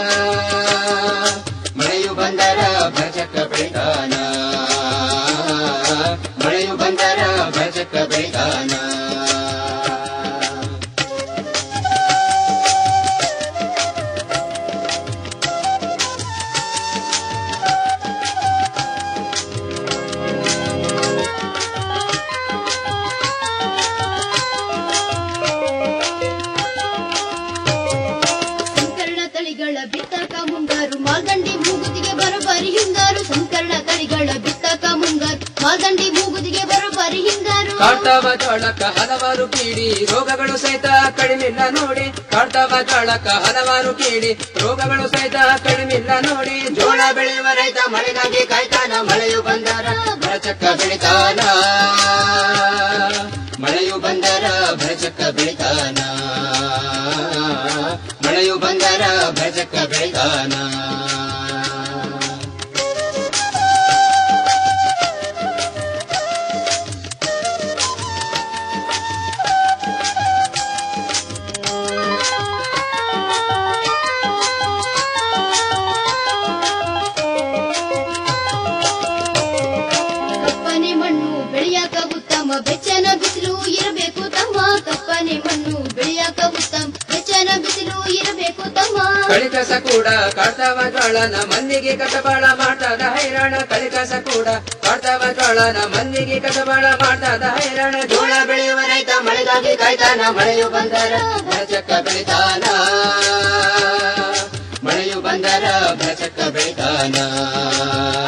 [SPEAKER 17] ಮಳೆಯು ಬಂದರ ಬರಚಕ್ಕ ಬೆಳಿತಾನ ಮಳೆಯು ಬಂದರ ಬರಚಕ್ಕ ಬೆಳಿತಾನ
[SPEAKER 18] ಸಂಕರಣ ತಳಿಗಳ ಬಿತ್ತಕ ಮುಂಗಾರು ಮಾಲ್ದಂಡಿ ಮೂಗುತಿಗೆ ಬರೋಬ್ಬರಿ ಹಿಂಗಾರು ಸಂಕರಣ ತಳಿಗಳ ಬಿತ್ತಕ ಮುಂಗಾರು ಮಾಲ್ದಂಡಿ ಮೂಗುತಿಗೆ ಬರೋಬ್ಬರಿ ಹಿಂಗಾರು
[SPEAKER 19] ಕಾಡ್ತಾವ ಜೋಳಕ್ಕ ಹಲವಾರು ಕೀಡಿ ರೋಗಗಳು ಸಹಿತ ಕಡಿಮಿಲ್ಲ ನೋಡಿ ಕಾಡ್ತಾವ ಜೋಳಕ್ಕ ಹಲವಾರು ಕೀಡಿ ರೋಗಗಳು ಸಹಿತ ಕಡಿಮಿಲ್ಲ ನೋಡಿ
[SPEAKER 17] ಜೋಳ ಬೆಳೆಯುವ ರೈತ ಮಳೆಗಾಗಿ ಕಾಯ್ತಾನ ಮಳೆಯು ಬಂದರ ಭರಚಕ್ಕ ಬೆಳಿತಾನ ಮಳೆಯು ಬಂದರ ಭರಚಕ್ಕ ಬೆಳಿತಾನ ಮಳೆಯು ಬಂದರ ಭರಚಕ್ಕ ಬೆಳಿತಾನ
[SPEAKER 18] ಕಪ್ಪನೆ ಮಣ್ಣು ಬೆಳೆಯಾಕ ಉತ್ತಮ ಬೆಚ್ಚನ ಬಿಸಿಲು ಇರಬೇಕು ತಮ್ಮ ಕಪ್ಪನೆ ಮಣ್ಣು ಬೆಳೆಯಾಕ ಉತ್ತಮ ಬೆಚ್ಚನ ಬಿಸಿಲು ಇರಬೇಕು ತಮ್ಮ
[SPEAKER 19] ಕಳಿಕಸ ಕೂಡ ಕಾಡ್ತಾವ ಜೋಳನ ಮಂದಿಗೆ ಕಸಬಾಳ ಮಾಡ್ತಾದ ಹೈರಾಣ ಕಳಿಕಸ ಕೂಡ ಕಾಡ್ತಾವ ಜೋಳನ ಮಂದಿಗೆ ಕಸಬಾಳ ಮಾಡ್ತಾದ ಹೈರಾಣ
[SPEAKER 17] ಜೋಳ ಬೆಳೆಯುವ ರೈತ ಮಳೆಗಾಗಿ ಕಾಯ್ತಾನ ಮಳೆಯು ಬಂದರ ಭರಚಕ್ಕ ಬೆಳಿತಾನ ಮಳೆಯು ಬಂದರ ಭರಚಕ್ಕ ಬೆಳಿತಾನ